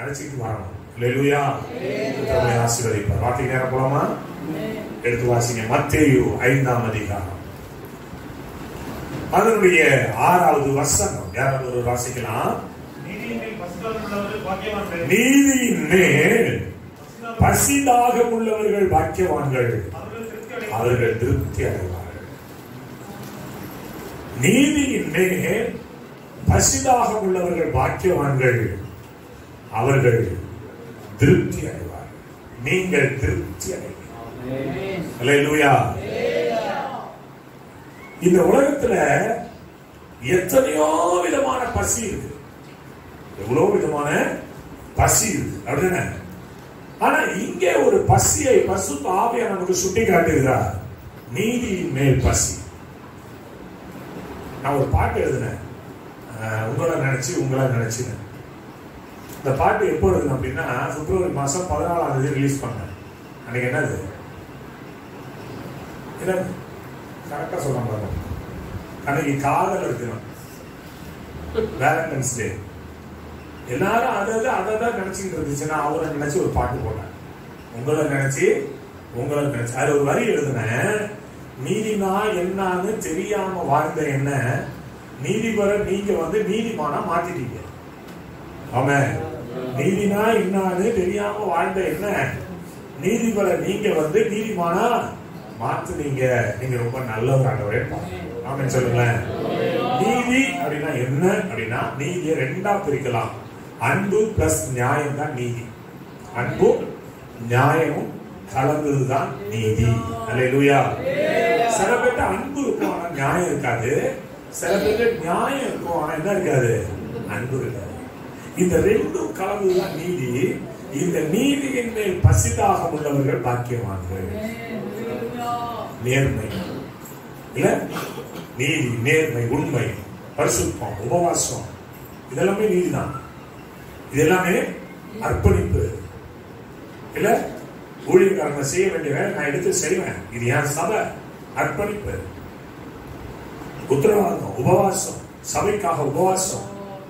அழைச்சிட்டு வரணும் இல்லையா ஆசீர்வதிப்பார் வார்த்தை நேரம் போலாமா எடுத்து வாசிங்க மத்தேயு ஐந்தாம் அதிகாரம் அதனுடைய ஆறாவது வசனம் யாராவது ஒரு வாசிக்கலாம் நீதியின் மேல் பசுத்தாகம் உள்ளவர்கள் பாக்கியவான்கள். நீதியின் மேல் பசிதாக உள்ளவர்கள் பாக்கியவான்கள் அவர்கள் திருப்தி அடைவார்கள். அவர்கள் திருப்தி அடைவார்கள் நீதியின் மேல் பசிதாக உள்ளவர்கள் பாக்கியவான்கள் அவர்கள் திருப்தி அடைவார்கள் நீங்கள் திருப்தி அடைவீர்கள் அல்லேலூயா இந்த உலகத்துல எத்தனையோ விதமான பசி இருக்கு எவ்வளவு விதமான பசி இருக்கு அப்படிதானே ஆனா இங்கே ஒரு பசியை பசு ஆவியா நமக்கு சுட்டி காட்டுகிறார் நீதியின் மேல் பசி நான் ஒரு பாட்டு எழுதினேன் அஹ், உங்களை நினைச்சு உங்களை நினைச்சுன்னு இந்த பாட்டு எப்போ எழுதுனேன் அப்படின்னா பிப்ரவரி மாசம் பதினாலாம் தேதி ரிலீஸ் பண்ணேன் அன்னைக்கு என்னது என்ன கரெக்டா சொல்ல பாருங்க அன்னைக்கு காதல் தினம் வேலண்டைன்ஸ் டே எல்லாரும் அதை அதை தான் நினைச்சுக்கிட்டு இருந்துச்சுன்னா அவரை நினைச்சு ஒரு பாட்டு போட்டேன் உங்களை நினைச்சு உங்களை நினைச்சு அது ஒரு வரி எழுதுனேன் நீதினா என்னன்னு தெரியாம வாழ்ந்த என்ன நீதிபர நீங்க வந்து நீதிமானா மாத்திட்டீங்க ஆமா நீதினா என்னன்னு தெரியாம வாழ்ந்த என்ன நீதிபர நீங்க வந்து நீதிமானா மாத்துனீங்க நீங்க ரொம்ப நல்லவர் ஆண்டவரே ஆமென் சொல்லுங்களேன் நீதி அப்படின்னா என்ன அப்படின்னா நீதியை ரெண்டா பிரிக்கலாம் அன்பு பிளஸ் நியாயம் தான் நீதி அன்பும் நியாயமும் கலந்ததுதான் நீதி அல்லேலூயா சில பேர்ட்ட அன்பு இருக்கும் ஆனா நியாயம் இருக்காது சில பேர்ட்ட நியாயம் இருக்கும் ஆனா என்ன இருக்காது அன்பு இருக்காது இந்த ரெண்டும் கலந்ததுதான் நீதி இந்த நீதியின் மேல் பசிதாக உள்ளவர்கள் பாக்கியவான்கள் நேர்மை இல்ல நீதி நேர்மை உண்மை பரிசுத்தம் உபவாசம் இதெல்லாமே நீதிதான் இது எல்லாமே அர்ப்பணிப்பு இல்ல ஊழியக்காரங்க செய்ய வேண்டிய வேலை நான் எடுத்து செய்வேன் இது என் சபை அர்ப்பணிப்பு உத்தரவாதம் உபவாசம் சபைக்காக உபவாசம்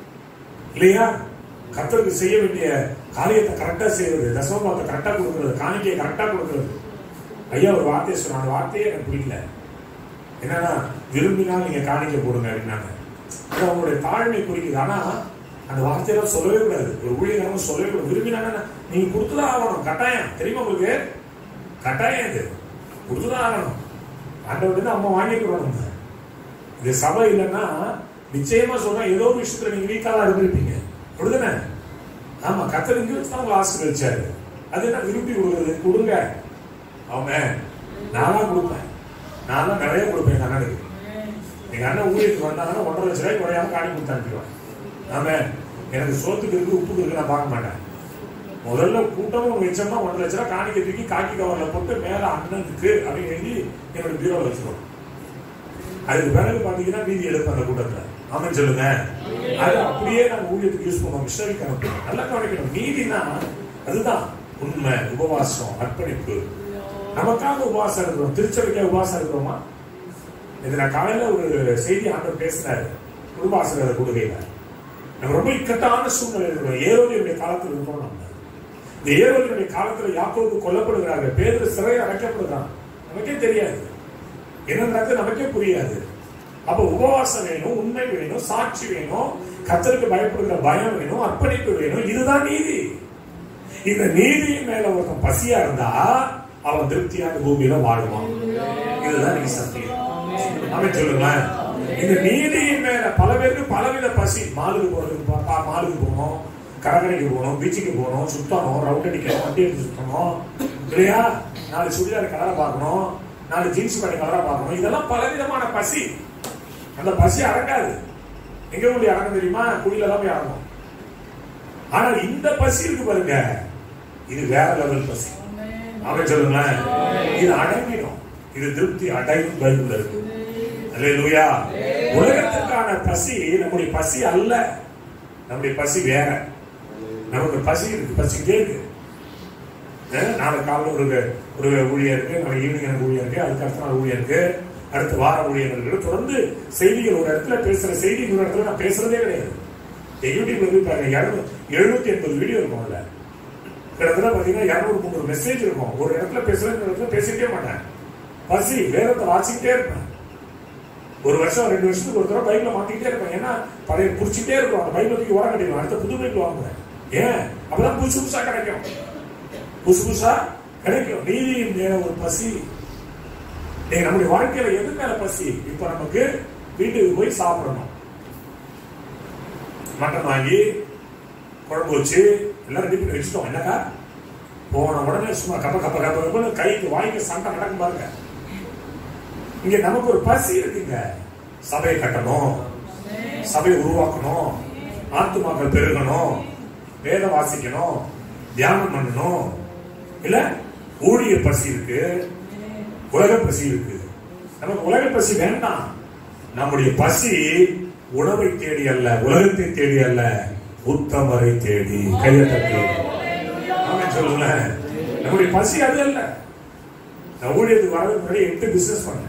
இல்லையா கர்த்தருக்கு செய்ய வேண்டிய காரியத்தை கரெக்டா செய்யறது தசமபாத்தை கரெக்டா கொடுக்கறது காணிக்கையை கரெக்டா கொடுக்கறது ஐயா ஒரு வார்த்தையை சொன்ன அந்த வார்த்தையே எனக்கு பிடிக்கல என்னன்னா விரும்பினால் நீங்க காணிக்க போடுங்க அப்படின்னாங்க அது அவங்களுடைய தாழ்மை குறிக்குது ஆனா அந்த வார்த்தையெல்லாம் சொல்லவே கூடாது ஒரு ஊழியக்காரங்க சொல்லவே கூடாது விரும்பினாங்கன்னா நீங்க கொடுத்துதான் ஆகணும் கட்டாயம் தெரியுமா உங்களுக்கு கட்டாயம் இது கொடுத்துதான் ஆகணும் ஆண்டவர்கிட்ட அம்மா வாங்கிக்கிறோம் நம்ம இது சபை இல்லைன்னா நிச்சயமா சொல்றேன் ஏதோ ஒரு விஷயத்துல நீங்க வீக்கா தான் இருந்திருப்பீங்க அப்படிதானே ஆமா கத்தர் இங்க வச்சு தான் உங்களை ஆசீர்வதிச்சாரு அது என்ன விரும்பி கொடுக்குறது கொடுங்க அவன் நான்லாம் கொடுப்பேன் நான்லாம் நிறைய கொடுப்பேன் எங்க அண்ணனுக்கு எங்க அண்ணன் ஊழியத்துக்கு வந்தாங்கன்னா ஒன்றரை லட்ச ரூபாய்க்கு குறையாம காணி கொடுத்து அனுப்பிடுவேன் ஆமா எனக்கு சோத்துக்கு இருக்கு உப்புக்கு இருக்கு நான் பார்க்க மாட்டேன் முதல்ல கூட்டமும் வச்சோம்னா ஒன்றரை லட்ச ரூபாய் காணிக்கை தூக்கி காக்கி கவர்ல போட்டு மேல அண்ணனுக்கு அப்படின்னு எழுதி என்னோட பீரோல வச்சிருவோம் அதுக்கு பிறகு பாத்தீங்கன்னா மீதி எடுப்பேன் அந்த கூட்டத்துல ஆமாம் சொல்லுங்க அது அப்படியே நாங்க ஊழியத்துக்கு யூஸ் பண்ணுவோம் மிஷனரிக்கு அனுப்புவோம் நல்லா கவனிக்கணும் நீதினா அதுதான் உண்மை உபவாசம் அர்ப்பணிப்பு நமக்காக உபவாசம் இருக்கிறோம் திருச்சபைக்காக உபவாசம் இருக்கிறோமா இது நான் காலையில ஒரு செய்தி ஆண்டவர் பேசினாரு குடும்பாசிரியர் கொடுகையில நம்ம ரொம்ப இக்கட்டான சூழ்நிலை இருக்கிறோம் ஏரோதியுடைய காலத்தில் இருக்கோம் நம்ம இந்த ஏரோதியுடைய காலத்துல யாக்கோவுக்கு கொல்லப்படுகிறார்கள் பேர் சிறையில் அடைக்கப்படுகிறான் நமக்கே தெரியாது என்ன நடக்குது நமக்கே புரியாது அப்ப உபவாசம் வேணும் உண்மை வேணும் சாட்சி வேணும் கத்தருக்கு பயப்படுகிற பயம் வேணும் அர்ப்பணிப்பு வேணும் இதுதான் நீதி இந்த நீதியின் மேல ஒருத்தன் பசியா இருந்தா அவன் திருப்தியான பூமியில வாழுவான் இதுதான் நீ சத்தியம் அவன் சொல்லுங்களேன் இந்த நீதியின் மேல பல பேருக்கு பலவித பசி மாலுக்கு போறதுக்கு பார்த்தா மாலுக்கு போகணும் கடற்கரைக்கு போகணும் பீச்சுக்கு போகணும் சுத்தணும் ரவுண்ட் அடிக்கணும் வண்டி எடுத்து சுத்தணும் இல்லையா நாலு சுடிதார் கலரை பார்க்கணும் நாலு ஜீன்ஸ் பேண்ட் கலரா பார்க்கணும் இதெல்லாம் பலவிதமான பசி அந்த பசி அடங்காது எங்க போய் அடங்க தெரியுமா குடியில தான் போய் அடங்கும் ஆனா இந்த பசி இருக்கு பாருங்க இது வேற லெவல் பசி அவன் சொல்லுங்களேன் இது அடங்கிடும் இது திருப்தி அடையும் பைபிள் இருக்கு அல்லேலூயா உலகத்துக்கான பசி நம்முடைய பசி அல்ல நம்முடைய பசி வேற நமக்கு பசி இருக்கு பசி கேக்கு நாளைக்கு காலையில் ஒரு ஒரு ஊழியர் இருக்கு நாளைக்கு ஈவினிங் எனக்கு ஊழியர் இருக்கு அதுக்கு அடுத்த நாள் ஊழியர் இருக்கு அடுத்த வார ஊழியர் இருக்கு தொடர்ந்து செய்திகள் ஒரு இடத்துல பேசுற செய்தி இன்னொரு இடத்துல நான் பேசுறதே கிடையாது இந்த யூடியூப்ல போய் பாருங்க இருநூ- எழுநூத்தி எண்பது வீடியோ இருக்கும் அதுல கிட்டத்தட்ட பாத்தீங்கன்னா இருநூறு முந்நூறு மெசேஜ் இருக்கும் ஒரு இடத்துல பேசுறேன் இந்த இடத்துல பேசிட்டே மாட்டேன் பசி வேதத்தை வாசிக்கிட்டே இருப்பேன் ஒரு வருஷம் ரெண்டு வருஷத்துக்கு ஒரு தடவை பைபிள மாத்திக்கிட்டே இருப்பேன் ஏன்னா பழைய குடிச்சிட்டே இருக்கும் அந்த பைபிள் தூக்கி ஓரம் கட்டிடுவேன் அடுத்த புது பைபிள் வாங்குவேன் ஏன் அப்பதான் புதுசு புதுசா கிடைக்கும் புதுசு புதுசா கிடைக்கும் நீதியின் மேல ஒரு பசி நீங்க நம்முடைய வாழ்க்கையில எது மேல பசி இப்ப நமக்கு வீட்டுக்கு போய் சாப்பிடணும் மட்டன் வாங்கி குழம்பு வச்சு எல்லாம் ரெடி பண்ணி வச்சுட்டோம் என்னக்கா போன உடனே சும்மா கப்ப கப்ப கப்ப கப்பன்னு கைக்கு வாய்க்கு சண்டை நடக்கும் பாருங்க இங்க நமக்கு ஒரு பசி இருக்குங்க சபையை கட்டணும் சபையை உருவாக்கணும் ஆத்துமாக்கள் பெருகணும் வேதம் வாசிக்கணும் தியானம் பண்ணணும் இல்ல ஊழிய பசி இருக்கு உலக பசி இருக்கு நமக்கு உலக பசி வேண்டாம் நம்முடைய பசி உணவை தேடி அல்ல உலகத்தை தேடி அல்ல உத்தமரை தேடி கையை தட்டி ஆமென் சொல்லுங்களேன் நம்முடைய பசி அது அல்ல நான் ஊழியத்துக்கு வரதுக்கு முன்னாடி எட்டு பிசினஸ் பண்ணேன்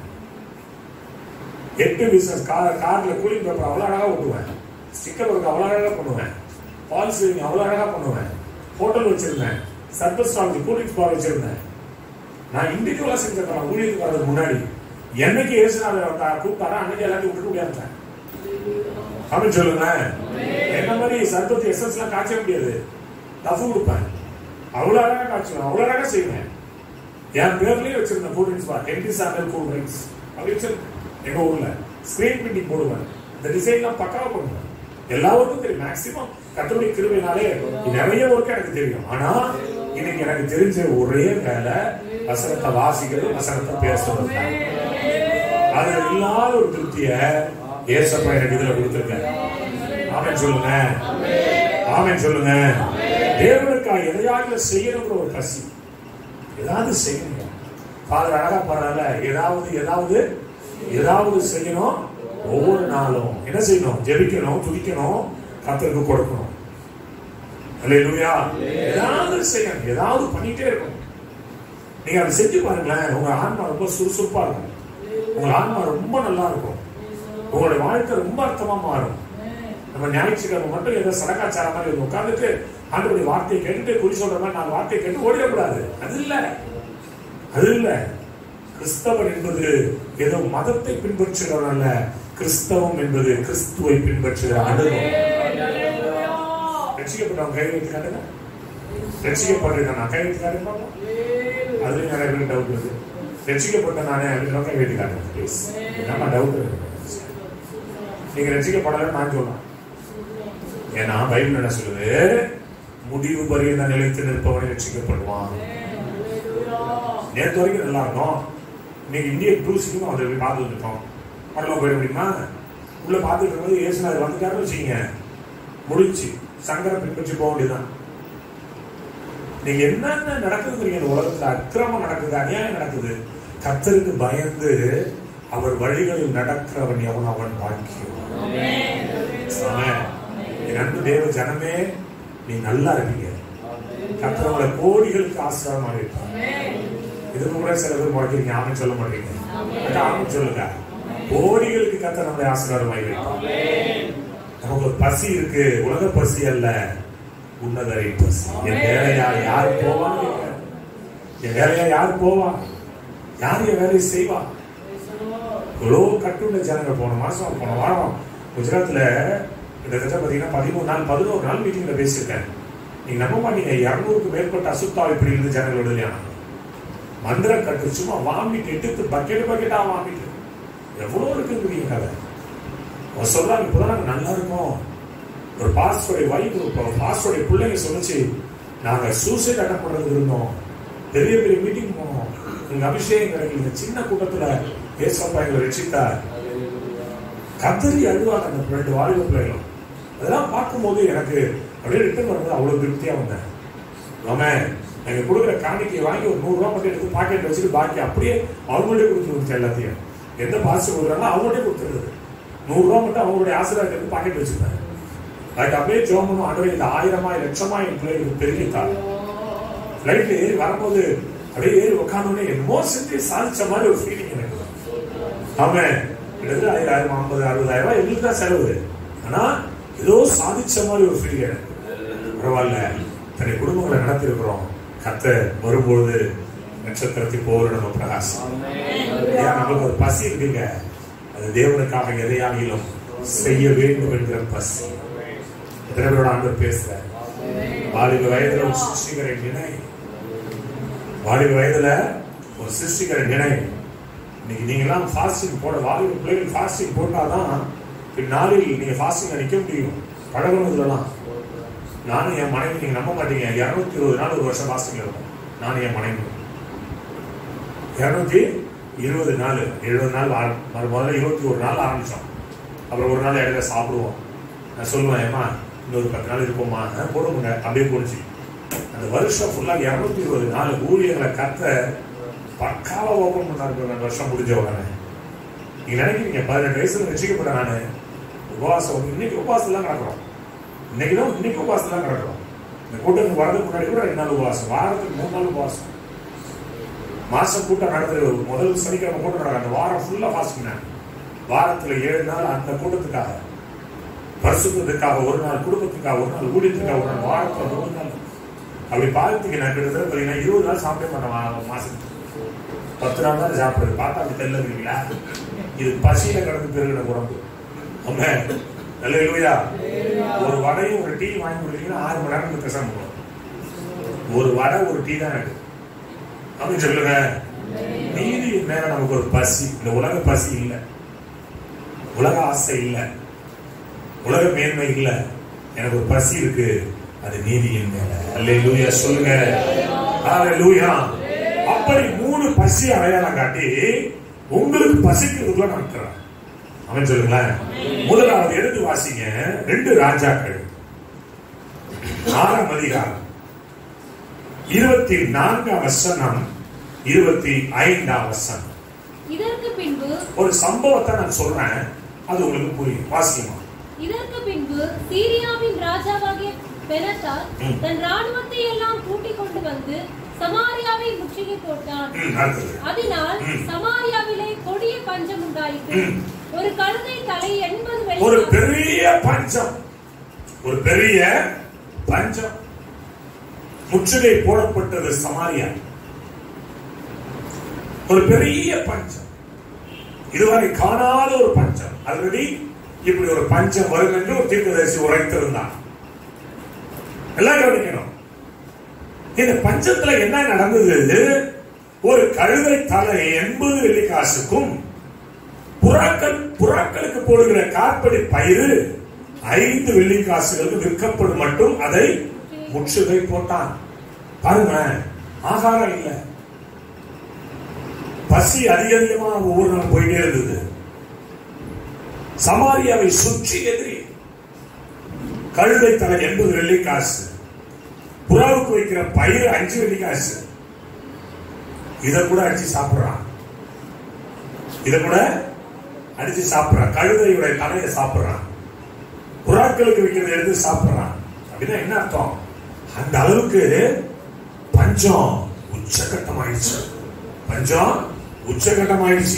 எட்டு பிசினஸ் கார் கார்ல கூலிங் பேப்பர் அவ்வளவு அழகா ஓட்டுவேன் ஸ்டிக்கர் ஒர்க் அவ்வளவு அழகா பண்ணுவேன் பால் சேவிங் அவ்வளவு அழகா பண்ணுவேன் ஹோட்டல் வச்சிருந்தேன் சர்வீஸ் ஸ்டால் கூலிங்ஸ் பார் வச்சிருந்தேன் நான் இண்டிவிஜுவலா செஞ்சிருக்கேன் ஊழியத்துக்கு வரதுக்கு முன்னாடி என்னைக்கு ஏசுனால கூப்பிட்டாரா அன்னைக்கு எல்லாத்தையும் விட்டுட்டு முடியாதுட்டேன் அப்படின்னு சொல்லுங்க என்ன மாதிரி சர்பத்து எஸ்எஸ் எல்லாம் காய்ச்ச முடியாது டஃப் கொடுப்பேன் அவ்வளவு அழகா காய்ச்சுவேன் அவ்வளவு அழகா செய்வேன் என் பேர்லயே வச்சிருந்தேன் கூல் ட்ரிங்க்ஸ் பார் எம்டி சாண்டல் கூல் ட்ரிங்க்ஸ் அப்படி வச்சிருக்கேன் எங்க ஊர்ல ஸ்கிரீன் பிரிண்டிங் போடுவேன் இந்த டிசைன்லாம் பக்காவா பண்ணுவேன் எல்லா ஒர்க்கும் தெரியும் மேக்சிமம் கத்தோலிக் கிருவினாலே நிறைய ஒர்க் எனக்கு தெரியும் ஆனா இன்னைக்கு எனக்கு தெரிஞ்ச ஒரே வேலை வசனத்தை வாசிக்கிறது வசனத்தை பேசுறது தான். அது இல்லாத ஒரு திருப்திய ஏசப்பா எனக்கு இதுல கொடுத்திருக்காரு ஆமென் சொல்லுங்க ஆமென் சொல்லுங்க தேவனுக்காக எதையாவது செய்யணுங்கிற ஒரு பசி ஏதாவது செய்யணும் ஃபாதர் அழகா பாடுறால ஏதாவது ஏதாவது ஏதாவது செய்யணும் ஒவ்வொரு நாளும் என்ன செய்யணும் ஜெபிக்கணும் துதிக்கணும் கத்தருக்கு கொடுக்கணும் அல்லேலூயா ஏதாவது செய்யணும் ஏதாவது பண்ணிட்டே இருக்கணும் நீங்க அதை செஞ்சு பாருங்களேன் உங்க ஆன்மா ரொம்ப சுறுசுறுப்பா இருக்கும் உங்க ஆன்மா ரொம்ப நல்லா இருக்கும் உங்களுடைய வாழ்க்கை ரொம்ப அர்த்தமா மாறும் நம்ம ஞாயிற்றுக்கிழமை மட்டும் ஏதோ சடக்காச்சார மாதிரி வந்து உட்கார்ந்துட்டு ஆண்டவருடைய வார்த்தையை கேட்டுட்டு குறி சொல்ற மாதிரி நான் வார்த்தையை கேட்டு ஓடிடக்கூடாது அது இல்ல அது இல்ல கிறிஸ்தவன் என்பது ஏதோ மதத்தை பின்பற்றுகிறவன் அல்ல கிறிஸ்தவம் என்பது கிறிஸ்துவை பின்பற்றுகிற அனுபவம் ரட்சிக்கப்பட்டவன் கை வைத்து காட்டுங்க ரட்சிக்கப்படுறேன் நான் கை வைத்து காட்டுங்க பார்ப்போம். அதுலயும் நிறைய பேருக்கு டவுட் இருக்கு ரட்சிக்கப்பட்ட நானே அப்படின்னு கை வைத்து காட்டுங்க ப்ளீஸ் என்னமா டவுட் இருக்கு நீங்க ரட்சிக்கப்படல நான் சொல்லலாம் ஏன்னா பைபிள் என்ன சொல்லுது முடிவு பரியந்த நிலைத்து நிற்பவனை ரட்சிக்கப்படுவான் நேற்று வரைக்கும் நல்லா இருக்கும் இன்னைக்கு இந்திய டூசிக்கும் அதை போய் பார்த்துட்டு இருக்கோம் படலாம் போயிட முடியுமா உள்ள பார்த்துட்டு இருக்கும்போது இயேசுநாதர் வந்துட்டாருன்னு வச்சுக்கீங்க முடிஞ்சு சங்கரை பின்பற்றி போக வேண்டியதுதான் நீங்க என்னென்ன நடக்குதுங்கிறீங்க இந்த உலகத்துல அக்கிரமம் நடக்குது அநியாயம் நடக்குது கத்தருக்கு பயந்து அவர் வழிகளில் நடக்கிறவன் எவன் அவன் பாக்கியம் ஆமென். என் அன்பு தேவ ஜனமே நீ நல்லா இருப்பீங்க கத்தரவங்களை கோடிகளுக்கு ஆசீர்வாதமாக இருப்பாங்க இதுக்கு கூட சில பேர் முறைக்கிறீங்க ஆமென் சொல்ல மாட்டீங்க அக்கா, ஆமென் சொல்லுங்க கோடிகளுக்கு கத்த நம்மளை ஆசீர்வாதமாக இருப்பாங்க நமக்கு ஒரு பசி இருக்கு உலக பசி அல்ல உன்னதரை பசி என் வேலையா யார் போவான்னு கேட்கிறேன். என் வேலையா யார் போவா யார் என் வேலையை செய்வா எவ்வளோ கட்டுள்ள ஜனங்க போன மாசம் போன வாரம் குஜராத்ல கிட்டத்தட்ட பாத்தீங்கன்னா பதிமூணு நாள் பதினோரு நாள் மீட்டிங்ல பேசியிருக்கேன் நீங்க நம்ப மாட்டீங்க இருநூறுக்கு மேற்பட்ட அசுத்தாவி பிடிக்கிறது ஜனங்களோட இல்லையா மந்திர கட்டு சும்மா வாமிட்டு எடுத்து பக்கெட் பக்கெட்டா வாமிட்டு எவ்வளவு இருக்குங்கிறீங்க கதை அவங்க சொல்றாங்க இப்பதான் நாங்க நல்லா இருக்கோம் ஒரு பாஸ்டருடைய வைஃப் ஒரு பாஸ்டருடைய பிள்ளைங்க சொல்லுச்சு நாங்க சூசைட் அட்டன் பண்றதுக்கு இருந்தோம் பெரிய பெரிய மீட்டிங் போனோம் எங்க அபிஷேகம் கிடைக்கல இந்த சின்ன கூட்டத்துல ஏசப்பா எங்களை ரட்சித்தார் கதறி அழுவாங்க அந்த ரெண்டு வாலிப பிள்ளைகளும் அதெல்லாம் பார்க்கும்போது எனக்கு அப்படியே ரிட்டர்ன் வரும்போது அவ்வளவு திருப்தியா வந்தேன் ஆமே எங்க கொடுக்குற காணிக்கை வாங்கி ஒரு நூறு ரூபாய் மட்டும் எடுத்து பாக்கெட் வச்சுட்டு பாக்கி அப்படியே அவங்கள்டே கொடுத்துருந்துச்சு எல்லாத்தையும் எந்த பாஸ்டர் கொடுக்குறாங்களோ அவங்கள்டே கொடுத்துருது நூறு ரூபாய் மட்டும் அவங்களுடைய ஆசீர்வாதத்தை எடுத்து பாக்கெட் வச்சுருந்தேன் அதுக்கு அப்படியே ஜோம் பண்ணும் ஆண்டவரே இந்த ஆயிரமா லட்சமா என் பிள்ளைகளுக்கு பெருகித்தார் ஃப்ளைட்ல ஏறி வரும்போது அப்படியே ஏறி உட்காந்தோடனே என்னமோ செஞ்சு சாதிச்ச மாதிரி ஒரு ஃபீலிங் எனக்கு ஆமாம் கிட்டத்தட்ட ஆயிரம் ஆயிரம் ஐம்பது அறுபதாயிரம் ரூபாய் எங்களுக்கு தான் செலவு ஆனா ஏதோ சாதிச்ச மாதிரி ஒரு ஃபீலிங் எனக்கு பரவாயில்ல தன்னை குடும்பங்களை நடத்திருக்கிறோம் கத்த வரும்பொழுது நட்சத்திரத்தில் போகிற நம்ம பிரகாசம் ஏன் நமக்கு ஒரு பசி இருக்குங்க அது தேவனுக்காக எதையாகிலும் செய்ய வேண்டும் என்கிற பசி எத்தனை பேரோட ஆண்டவர் பேசுற வாலிப வயதுல ஒரு சிருஷ்டிகரை நினை வாலிப வயதுல ஒரு சிருஷ்டிகரை நினை இன்னைக்கு நீங்க எல்லாம் ஃபாஸ்டிங் போட வாலிப பிள்ளைகள் ஃபாஸ்டிங் போட்டாதான் பின்னாளில் நீங்க ஃபாஸ்டிங் நிக்க முடியும் பழகணுதுலாம் நானும் என் மனைவி நீங்க நம்ப மாட்டீங்க இருநூத்தி இருபது நாள் ஒரு வருஷம் ஃபாஸ்டிங் இருக்கும் நானும் என் மனைவி இருநூத்தி இருபது நாள் எழுபது நாள் ஆர- மறு- முதல்ல இருபத்தி ஒரு நாள் ஆரம்பிச்சோம் அப்புறம் ஒரு நாள் இடையில சாப்பிடுவோம் நான் சொல்லுவேன் ஏமா இன்னொரு பத்து நாள் இருப்போமா ஆ, போடுங்க அப்படியே போடுச்சு அந்த வருஷம் ஃபுல்லா இருநூத்தி இருபது நாள் ஊழியர்களை கத்த பக்காவா ஓபன் பண்ணாரு அந்த வருஷம் முடிஞ்ச உடனே நீங்க நினைக்கிறீங்க பதினெட்டு வயசுல ரசிக்கப்பட்ட நானு உபவாசம் வந்து இன்னைக்கு உபவாசம் தான் நடக்கிறோம் இன்னைக்கு தான் இன்னைக்கு உபவாசம் தான் நடக்கிறோம் இந்த கூட்டத்துக்கு வரதுக்கு முன்னாடி கூட ரெண்டு நாள் உபவாசம் வாரத்துக்கு மூணு நாள் உபவாசம் மாசம் கூட்டம் நடத்துறது முதல் சனிக்கிழமை கூட்டம் நடக்கும் அந்த வாரம் ஃபுல்லா ஃபாஸ்டிங் நான் வாரத்துல ஏழு நாள் அந்த கூட்டத்துக்காக பரிசுத்தத்துக்காக ஒரு நாள் குடும்பத்துக்காக ஒரு நாள் ஊழியத்துக்காக ஒரு நாள் வாரத்துல மூணு நாள் அப்படி பார்த்துக்கு நான் கிட்டத்தட்ட பார்த்தீங்கன்னா இருபது நாள் சாப்பிட மாட்டேன் மா- மாசத்துக்கு பத்து நாள் தான் சாப்பிடுறது பார்த்தா அப்படி தெரியல இருக்கீங்களா இது பசியில கடந்து பெருகின உடம்பு ஆமா நல்ல இல்லையா ஒரு வடையும் ஒரு டீ வாங்கி கொடுத்தீங்கன்னா ஆறு மணி நேரம் பேசாம போகும் ஒரு வடை ஒரு டீ தான் எனக்கு அப்படின்னு சொல்லுங்க நீதி மேல நமக்கு ஒரு பசி இந்த உலக பசி இல்ல உலக ஆசை இல்ல உலக மேன்மை இல்ல எனக்கு ஒரு பசி இருக்கு அது நீதியின் மேல அல்லேலூயா சொல்லுங்க அல்லேலூயா அப்படி மூணு பசி அடையாளம் காட்டி உங்களுக்கு பசிக்கிறதுக்குள்ள நான் இருக்கிறேன் அவன் சொல்லுங்களேன் முதலாவது எடுத்து வாசிங்க ரெண்டு ராஜாக்கள் ஆறாம் அதிகாரம் இருபத்தி நான்காம் வசனம் இருபத்தி ஐந்தாம் வசனம் இதற்கு பின்பு ஒரு சம்பவத்தை நான் சொல்றேன் அது உங்களுக்கு புரியும் வாசியமா இதற்கு பின்பு சீரியாவின் ராஜாவாகிய பெனத்தார் ம். தன் ராணுவத்தை எல்லாம் கூட்டிக் கொண்டு வந்து சமாரியாவை முற்றுகை போட்டான் ம், அடுத்தது அதனால் ம். சமாரியாவிலே கொடிய பஞ்சம் உண்டாயிற்று ம். ஒரு கழுதை தலை எண்பது ஒரு வெள்ளி பெரிய பஞ்சம் ஒரு பெரிய பஞ்சம் முற்றுகை போடப்பட்டது சமாரியா ஒரு பெரிய பஞ்சம் இதுவரை காணாத ஒரு பஞ்சம் ஆல்ரெடி இப்படி ஒரு பஞ்சம் வரும் என்று ஒரு தீர்க்கதரிசி உரைத்திருந்தான் எல்லாம் கவனிக்கணும் இந்த பஞ்சத்துல என்ன நடந்தது ஒரு கழுதை தலை எண்பது வெள்ளி காசுக்கும் புறாக்கள் புறாக்களுக்கு போடுகிற கார்படி பயிறு ஐந்து வெள்ளி காசுகளுக்கு விற்கப்படும் மட்டும் அதை முற்றுகை போட்டான் பாருங்க ஆகாரம் இல்ல பசி அதிக அதிகமா ஒவ்வொரு நாள் போயிட்டே இருந்தது சமாரியாவை சுற்றி எதிரி கழுதை தலை எண்பது வெள்ளி காசு புறாவுக்கு வைக்கிற பயிர் அஞ்சு வெள்ளி காசு இத கூட அடிச்சு சாப்பிடுறான் இத கூட அடிச்சு சாப்பிடுறான் கழுதையுடைய தலையை சாப்பிடுறான் புறாக்களுக்கு வைக்கிறத எடுத்து சாப்பிடுறான் அப்படின்னா என்ன அர்த்தம் அந்த அளவுக்கு பஞ்சம் உச்சகட்டம் ஆயிடுச்சு பஞ்சம் உச்சகட்டம் ஆயிடுச்சு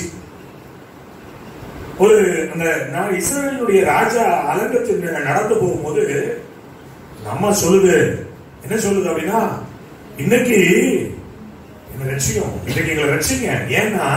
ஒரு அந்த நான் இஸ்ரேலுடைய ராஜா அலங்கத்தின் மேல நடந்து போகும்போது நம்ம சொல்லுது என்ன சொல்லுது அப்படின்னா இன்னைக்கு என்ன ரட்சியம் இன்னைக்கு எங்களை ரட்சிங்க ஏன்னா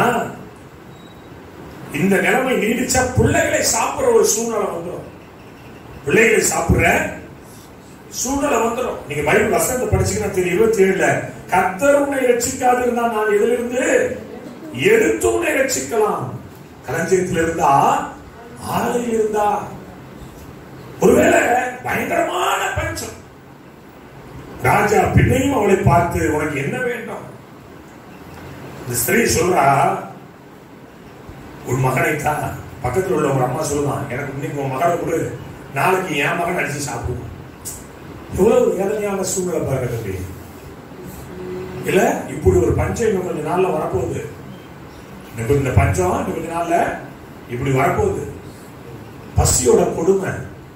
இந்த நிலைமை நீடிச்சா பிள்ளைகளை சாப்பிடுற ஒரு சூழ்நிலை வந்துடும் பிள்ளைகளை சாப்பிடுற சூழ்நிலை வந்துடும் நீங்க பைபிள் வசனத்தை படிச்சீங்கன்னா தெரியும் இருபத்தி ஏழுல கத்தர் உன்னை ரட்சிக்காது இருந்தா நான் இதிலிருந்து எடுத்து உன்னை ரட்சிக்கலாம் களஞ்சியத்தில் இருந்தா ஆலையில் இருந்தா ஒருவேளை பயங்கரமான பஞ்சம் ராஜா பின்னையும் அவளை பார்த்து உனக்கு என்ன வேண்டும் இந்த ஸ்திரீ சொல்றா உன் மகனை தான் பக்கத்தில் உள்ள ஒரு அம்மா சொல்லுவான் எனக்கு இன்னைக்கு உன் மகனை கொடு நாளைக்கு என் மகன் அடிச்சு சாப்பிடுவான் எவ்வளவு வேதனையான சூழ்நிலை பாருங்க தம்பி இல்ல இப்படி ஒரு பஞ்சம் இன்னும் கொஞ்ச நாள்ல வரப்போகுது இன்னும் இந்த பஞ்சம் இன்னும் கொஞ்ச நாள்ல இப்படி வரப்போகுது பசியோட கொடுமை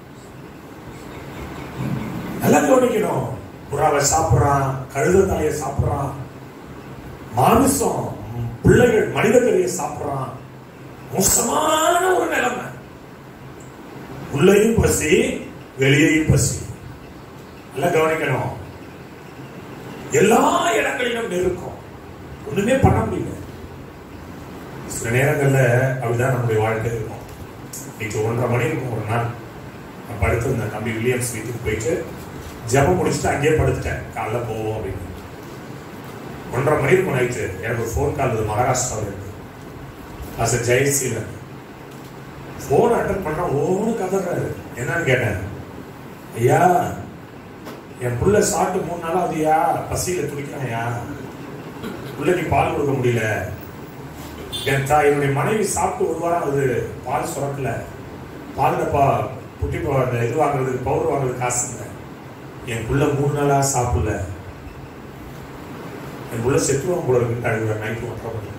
நல்லா கவனிக்கணும் புறாவை சாப்பிடுறான் கழுத தலையை சாப்பிடுறான் மாமிசம் பிள்ளைகள் மனித கறியை சாப்பிடுறான் மோசமான ஒரு நிலைமை உள்ளேயும் பசி வெளியேயும் பசி நல்லா கவனிக்கணும் எல்லா இடங்களிலும் நெருக்கம் ஒண்ணுமே பண்ண முடியல சில நேரங்கள்ல அப்படிதான் நம்முடைய வாழ்க்கை இருக்கும் இன்னைக்கு ஒன்றரை மணி இருக்கும் ஒரு நாள் நான் படுத்திருந்தேன் தம்பி வில்லியம்ஸ் வீட்டுக்கு போயிட்டு ஜெபம் முடிச்சுட்டு அங்கேயே படுத்துட்டேன் காலைல போவோம் அப்படின்னு ஒன்றரை மணி இருக்கும் நைட்டு எனக்கு ஒரு ஃபோன் கால் வருது மகாராஷ்டிராவில் இருக்கு அஸ் ஜெயசீலன் ஃபோன் அட்டன் பண்ணா ஓன்னு கதறாரு என்னன்னு கேட்டேன் ஐயா என் புள்ள சாப்பிட்டு மூணு நாளா அதுயா பசியில துடிக்கிறான்யா பிள்ளைக்கு பால் கொடுக்க முடியல என் தாய் என்னுடைய மனைவி சாப்பிட்டு ஒரு வாரம் அது பால் சுரக்கல பால் டப்பா குட்டி பா- அந்த இது வாங்குறதுக்கு பவுடர் வாங்குறதுக்கு காசு இல்லை என் புள்ள மூணு நாளா சாப்பிடல என் புள்ள செத்துவான் போல இருக்கு அழுகுற நைட்டு ஒன்றரை மணி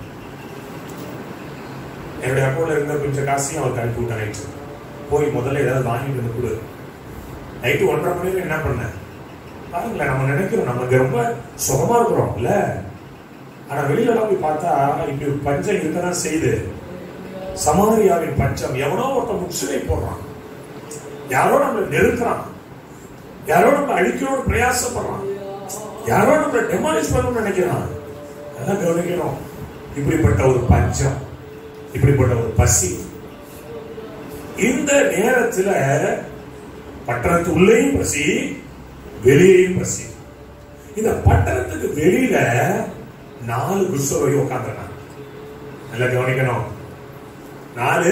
என்னுடைய அக்கௌண்ட்ல இருந்த கொஞ்சம் காசையும் அவருக்கு அனுப்பி விட்டேன் நைட்டு போய் முதல்ல ஏதாவது வாங்கிட்டு வந்து கொடு நைட்டு ஒன்றரை மணிக்கு என்ன பண்ணேன் பாருங்களேன் நம்ம நினைக்கிறோம் நம்ம இங்க ரொம்ப சுகமா இருக்கிறோம் இல்ல ஆனா வெளியில எல்லாம் போய் பார்த்தா இப்படி ஒரு பஞ்சம் இருக்கதான் செய்யுது சமாரியாவின் பஞ்சம் எவனோ ஒருத்தன் முற்றுகை போடுறான் யாரோ நம்மளை நெருக்கிறான் யாரோ நம்ம அழிக்கணும்னு பிரயாசப்படுறான் யாரோ நம்மளை டெமாலிஷ் பண்ணணும்னு நினைக்கிறான் அதெல்லாம் கவனிக்கணும் இப்படிப்பட்ட ஒரு பஞ்சம் இப்படிப்பட்ட ஒரு பசி இந்த நேரத்துல பட்டணத்து உள்ளேயும் பசி வெளியேயும் பசி இந்த பட்டணத்துக்கு வெளியில நாலு குஷ்டரோகி உட்காந்துருக்காங்க நல்லா கவனிக்கணும் நாலு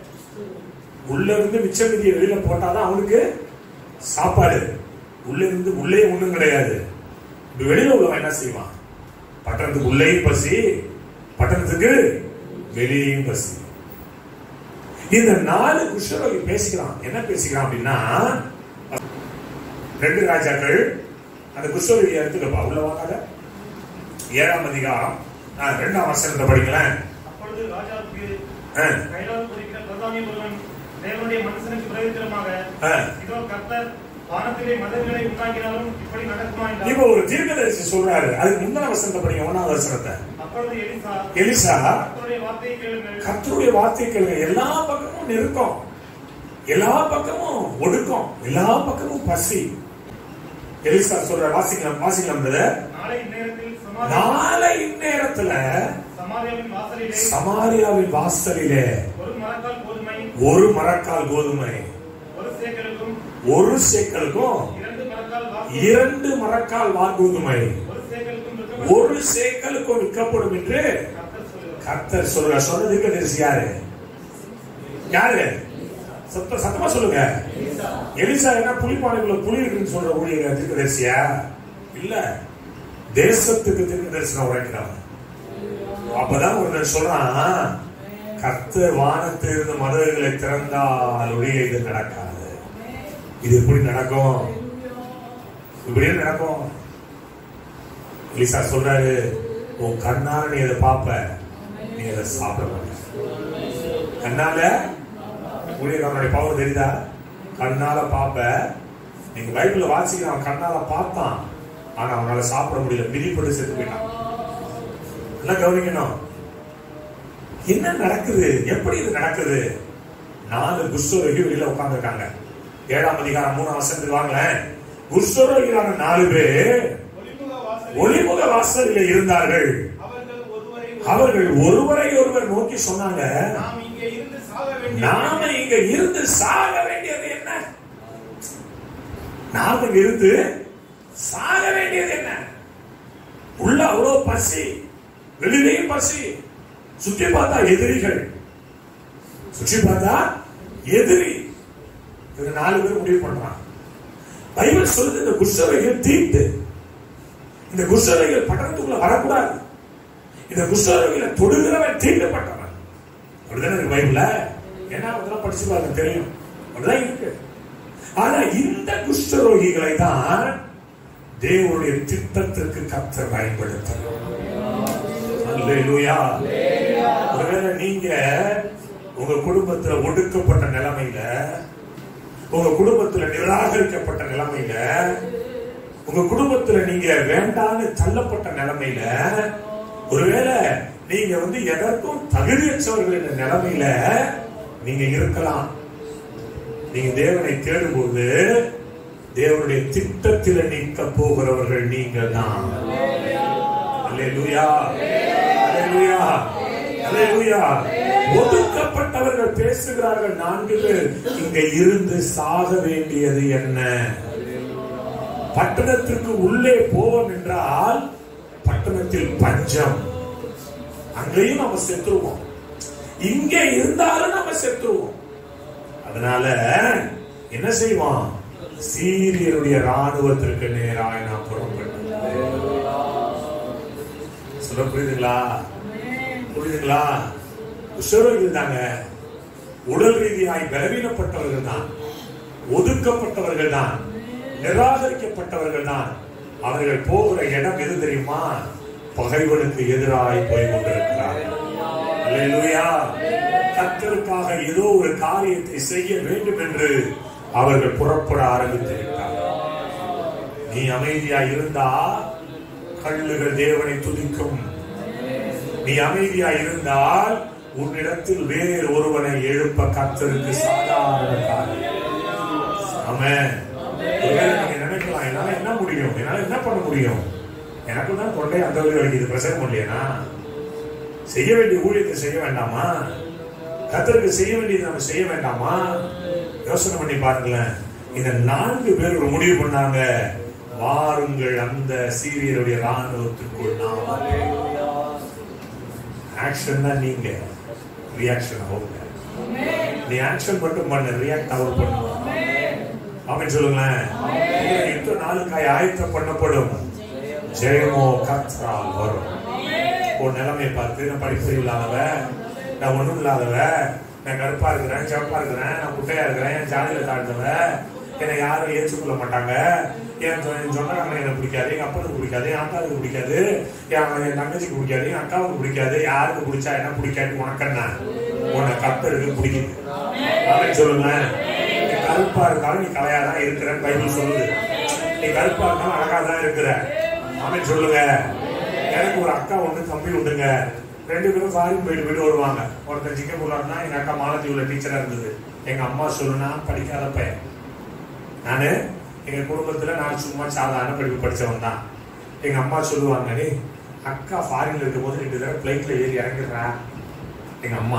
உள்ள இருந்து மிச்ச மீதியை வெளியில போட்டாதான் அவனுக்கு சாப்பாடு உள்ள இருந்து உள்ளே ஒண்ணும் கிடையாது இப்ப வெளியில உள்ளவன் என்ன செய்வான் பட்டணத்துக்கு உள்ளேயும் பசி பட்டணத்துக்கு வெளியேயும் பசி இந்த நாலு குஷ்டரோகி பேசிக்கிறான் என்ன பேசிக்கிறான் அப்படின்னா ரெண்டு ராஜாக்கள் அந்த குஷ்டரோகி எடுத்துக்கப்பா உள்ள வாங்காத ஏழாம் அதிகாரம் ஆ, ரெண்டாம் வசனத்தை படிங்களேன் அப்பொழுது ராஜாவுக்கு ஆ, கைலால் குறிக்கிற பிரதானி ஒருவன் தேவனுடைய மனுஷனுக்கு பிரயோஜனமாக ஆ. இதோ கர்த்தர் வானத்திலே மதங்களை உண்டாக்கினாலும் இப்படி நடக்குமா என்றார் இப்போ ஒரு தீர்க்கதரிசி சொல்றாரு அதுக்கு முந்தின வசனத்தை படிங்க ஒன்னாவது வசனத்தை அப்பொழுது எலிசா எலிசா கர்த்தருடைய வார்த்தையை கேளுங்கள் கர்த்தருடைய வார்த்தை கேளுங்க எல்லா பக்கமும் நெருக்கம் எல்லா பக்கமும் ஒடுக்கம் எல்லா பக்கமும் பசி எலிசா சொல்ற வாசிக்கலாம் வாசிக்கலாம் brother. நாளை இந்நேரத்தில் சமாரியா நாளை இந்நேரத்துல சமாரியாவின் வாசலிலே சமாரியாவின் வாசலிலே ஒரு மரக்கால் கோதுமை ஒரு மரக்கால் கோதுமை ஒரு சேக்கலுக்கும் ஒரு சேக்கலுக்கும் இரண்டு மரக்கால் வாக்கு இரண்டு மரக்கால் வார்கோதுமை ஒரு சேக்கலுக்கும் விற்கப்படும் ஒரு சேக்கலுக்கும் விற்கப்படும் என்று கர்த்தர் சொல்லுவார் கர்த்தர் சொல்ற சொன்னதுக்கு தெரிசி யாரு யாரு சத்த சத்தமா சொல்லுங்க எலிசா என்ன புலிப்பானைக்குள்ள புலி இருக்குன்னு சொல்ற ஊழியர் தீர்க்கதரிசியா இல்ல தேசத்துக்கு தீர்க்க தரிசனம் உரைக்கிறான் அப்பதான் ஒருத்தன் சொல்றான் கர்த்தர் வானத்திலிருந்து மதுரைகளை திறந்தால் ஒழிய இது நடக்காது இது எப்படி நடக்கும் இப்படியே நடக்கும் எலிசா சொல்றாரு உன் கண்ணால நீ அதை பார்ப்ப நீ அதை சாப்பிட மாட்ட கண்ணால ஊழியக்காரனுடைய பவர் தெரியுதா கண்ணால பார்ப்ப நீங்க பைபிள்ல வாசிக்கிற அவன் கண்ணால பார்த்தான் ஆனா அவனால சாப்பிட முடியல மிதிப்பட்டு செத்து போயிட்டான் நல்லா கவனிக்கணும் என்ன நடக்குது எப்படி இது நடக்குது நாலு குஷ்டரோகி வெளியில உட்கார்ந்துருக்காங்க ஏழாம் அதிகாரம் மூணாம் வசனத்துக்கு வாங்களேன் குஷ்டரோகியான நாலு பேர் ஒளிமுக வாசலில் ஒளிமுக வாசலில் இருந்தார்கள் அவர்கள் ஒருவரை அவர்கள் ஒருவரை ஒருவர் நோக்கி சொன்னாங்க நாம் இங்கே இருந்து சாக வேண்டிய நாம இங்க இருந்து சாக வேண்டியது என்ன நாம இங்க இருந்து சாக வேண்டியது என்ன உள்ள அவ்வளவு பசி வெளியிலேயும் பசி சுற்றி பார்த்தா எதிரிகள் சுற்றி பார்த்தா எதிரி இவங்க நாலு பேர் முடிவு பண்றான் பைபிள் சொல்லுது இந்த குஷ்டவைகள் தீட்டு இந்த குஷ்டவைகள் பட்டணத்துக்குள்ள வரக்கூடாது இந்த குஷ்டரோகிகளை தொடுகிறவன் தீண்டப்பட்டவன் அப்படிதானே இருக்கு பைபிள்ல ஏன்னா அதெல்லாம் படிச்சு பாருங்க தெரியும் அப்படிதான் இருக்கு ஆனா இந்த குஷ்டரோகிகளை தான் தேவனுடைய திட்டத்திற்கு கர்த்தர் பயன்படுத்தணும் அல்லேலூயா ஒருவேளை நீங்க உங்க குடும்பத்துல ஒடுக்கப்பட்ட நிலைமையில உங்க குடும்பத்துல நிராகரிக்கப்பட்ட நிலைமையில உங்க குடும்பத்துல நீங்க வேண்டான்னு தள்ளப்பட்ட நிலைமையில ஒருவேளை நீங்க வந்து எதற்கும் தகுதியற்றவர்கள் என்ற நிலைமையில நீங்க இருக்கலாம் நீங்க தேவனை தேடும்போது தேவனுடைய திட்டத்தில் நிற்க போகிறவர்கள் நீங்கள் தான் அல்லேலூயா அல்லேலூயா அல்லேலூயா ஒதுக்கப்பட்டவர்கள் பேசுகிறார்கள் நான்கு பேர் இங்க இருந்து சாக வேண்டியது என்ன பட்டணத்திற்கு உள்ளே போவோம் என்றால் பட்டணத்தில் பஞ்சம் அங்கேயும் நம்ம செத்துருவோம் இங்க இருந்தாலும் நம்ம செத்துருவோம் அதனால என்ன செய்வான் சீரியருடைய ராணுவத்திற்கு நேராய் நான் புறப்பட்டேன் சொல்ல புரியுதுங்களா புரியுதுங்களா குஷ்டரோகிகள் தாங்க உடல் ரீதியாய் பலவீனப்பட்டவர்கள் தான் ஒதுக்கப்பட்டவர்கள் தான் நிராகரிக்கப்பட்டவர்கள் தான் அவர்கள் போகிற இடம் எது தெரியுமா பகைவனுக்கு எதிராய் போய் கொண்டிருக்கிறார்கள் அல்லேலூயா கர்த்தருக்காக ஏதோ ஒரு காரியத்தை செய்ய வேண்டும் என்று அவர்கள் புறப்பட ஆரம்பித்து விட்டார்கள் நீ அமைதியா இருந்தா கல்லுகள் தேவனை துதிக்கும் நீ அமைதியா இருந்தால் உன்னிடத்தில் வேறு ஒருவனை எழுப்ப கர்த்தருக்கு சாதாரண காரியம் ஆமென் ஒருவேளை நீங்க நினைக்கலாம் என்னால என்ன முடியும் என்னால என்ன பண்ண முடியும் எனக்கு தான் தொண்டை அந்த வழி வலிக்குது பிரசங்கம் பண்ணலையா செய்ய வேண்டிய ஊழியத்தை செய்ய வேண்டாமா கத்தருக்கு செய்ய வேண்டியது நம்ம செய்ய வேண்டாமா யோசனை பண்ணி பாருங்களேன் இந்த நான்கு பேர் ஒரு முடிவு பண்ணாங்க வாருங்கள் அந்த சீரியருடைய ராணுவத்துக்குள் நாம் ஆக்ஷன் தான் நீங்க ரியாக்ஷன் அவங்க நீ ஆக்ஷன் மட்டும் பண்ண ரியாக்ட் அவர் பண்ணுவாங்க அப்படின்னு சொல்லுங்களேன் உங்களை எத்தனை நாளுக்காய் ஆயத்தம் பண்ணப்படும் ஜெயமோ கத்ரால் வரும் உன் நிலைமையை பார்த்து நான் படிப்பு இல்லாதவ நான் ஒண்ணும் இல்லாதவ நான் கருப்பா இருக்கிறேன் சிவப்பா இருக்கிறேன் நான் குட்டையா இருக்கிறேன் என் ஜாதியில தாழ்ந்தவ என்னை யாரும் ஏற்றுக்கொள்ள மாட்டாங்க என் சொ- என் சொந்தக்காரங்க எனக்கு பிடிக்காது எங்க அப்பனுக்கு பிடிக்காது என் அக்காவுக்கு பிடிக்காது என் என் தங்கச்சிக்கு பிடிக்காது என் அக்காவுக்கு பிடிக்காது யாருக்கு பிடிச்சா என்ன பிடிக்காது உனக்கு என்ன உன்னை கத்தருக்கு பிடிக்குது அப்படின்னு சொல்லுங்களேன் நீ கருப்பா இருந்தாலும் நீ கலையா தான் இருக்கிறன்னு பைபிள் சொல்லுது நீ கருப்பா இருந்தாலும் அழகா தான் இருக்கிற அப்படின்னு சொல்லுங்க எனக்கு ஒரு அக்கா ஒண்ணு தம்பி உண்டுங்க ரெண்டு பேரும் ஃபாரின் போயிட்டு போயிட்டு வருவாங்க ஒருத்தன் சிங்கப்பூர்ல இருந்தா எங்க அக்கா மாலத்தீவுல டீச்சரா இருந்தது எங்க அம்மா சொல்லுனா படிக்காத பையன் நானு எங்க குடும்பத்துல நான் சும்மா சாதாரண படிப்பு படிச்சவன் தான் எங்க அம்மா சொல்லுவாங்க "டேய், அக்கா ஃபாரின்ல இருக்கும்போது ரெண்டு தடவை பிளைட்ல ஏறி இறங்கிடுறா எங்க அம்மா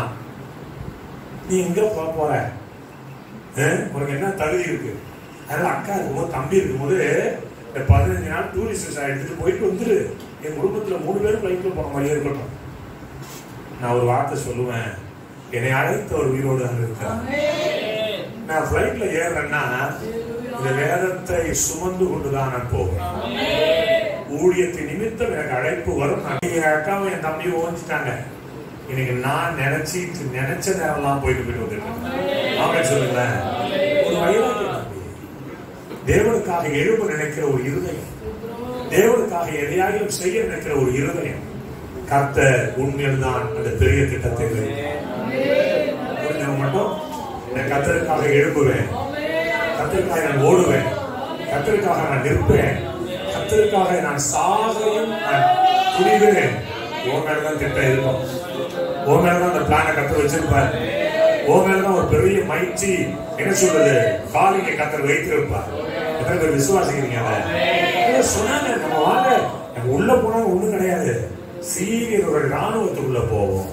நீ எங்க போக போற அஹ்? உனக்கு என்ன தகுதி இருக்கு அதனால அக்கா இருக்கும்போது தம்பி இருக்கும்போது இந்த பதினஞ்சு நாள் டூரிஸ்ட் எடுத்துட்டு போயிட்டு வந்துரு என் குடும்பத்துல மூணு பேரும் பிளைட்ல போன மாதிரியே இருக்கட்டும் நான் ஒரு வார்த்தை சொல்லுவேன் என்னை அழைத்த ஒரு உயிரோடு அங்க இருக்கார் நான் பிளைட்ல ஏறுறேன்னா இந்த வேதத்தை சுமந்து கொண்டுதான் நான் போவேன் ஊழியத்தின் நிமித்தம் எனக்கு அழைப்பு வரும் நான் எங்க அக்காவும் என் தம்பியும் ஓஞ்சிட்டாங்க இன்னைக்கு நான் நினைச்சிட்டு நினைச்ச நேரம்லாம் போயிட்டு போயிட்டு வந்துருக்கேன் அவன் சொல்லுங்களேன் ஒரு வைராக்கியம் தம்பி. தேவனுக்காக எழுப்ப நினைக்கிற ஒரு இருதயம் தேவனுக்காக எதையாயும் செய்ய நினைக்கிற ஒரு இருதயம் கர்த்தர் உண்மையில் தான் அந்த பெரிய திட்டத்தை வைத்தார். புரிஞ்சவங்க மட்டும் நான் கர்த்தருக்காக எழுப்புவேன் கர்த்தருக்காக நான் ஓடுவேன் கர்த்தருக்காக நான் நிற்பேன் கர்த்தருக்காக நான் சாகையும் நான் துணிவேன் உன் மேலதான் திட்டம் இருக்கும் உன் மேலதான் அந்த பிளான கத்தர் வச்சிருப்பார் உன் மேலதான் ஒரு பெரிய மயிற்சி என்ன சொல்றது காலிங்க கத்தர் வைத்திருப்பார் எத்தனை பேர் விசுவாசிக்கிறீங்க அதை ஏதோ சொன்னாங்க நம்ம வாங்க நம்ம உள்ள போனா ஒண்ணும் கிடையாது சீரியர் ஒரு ராணுவத்துக்குள்ள போவோம்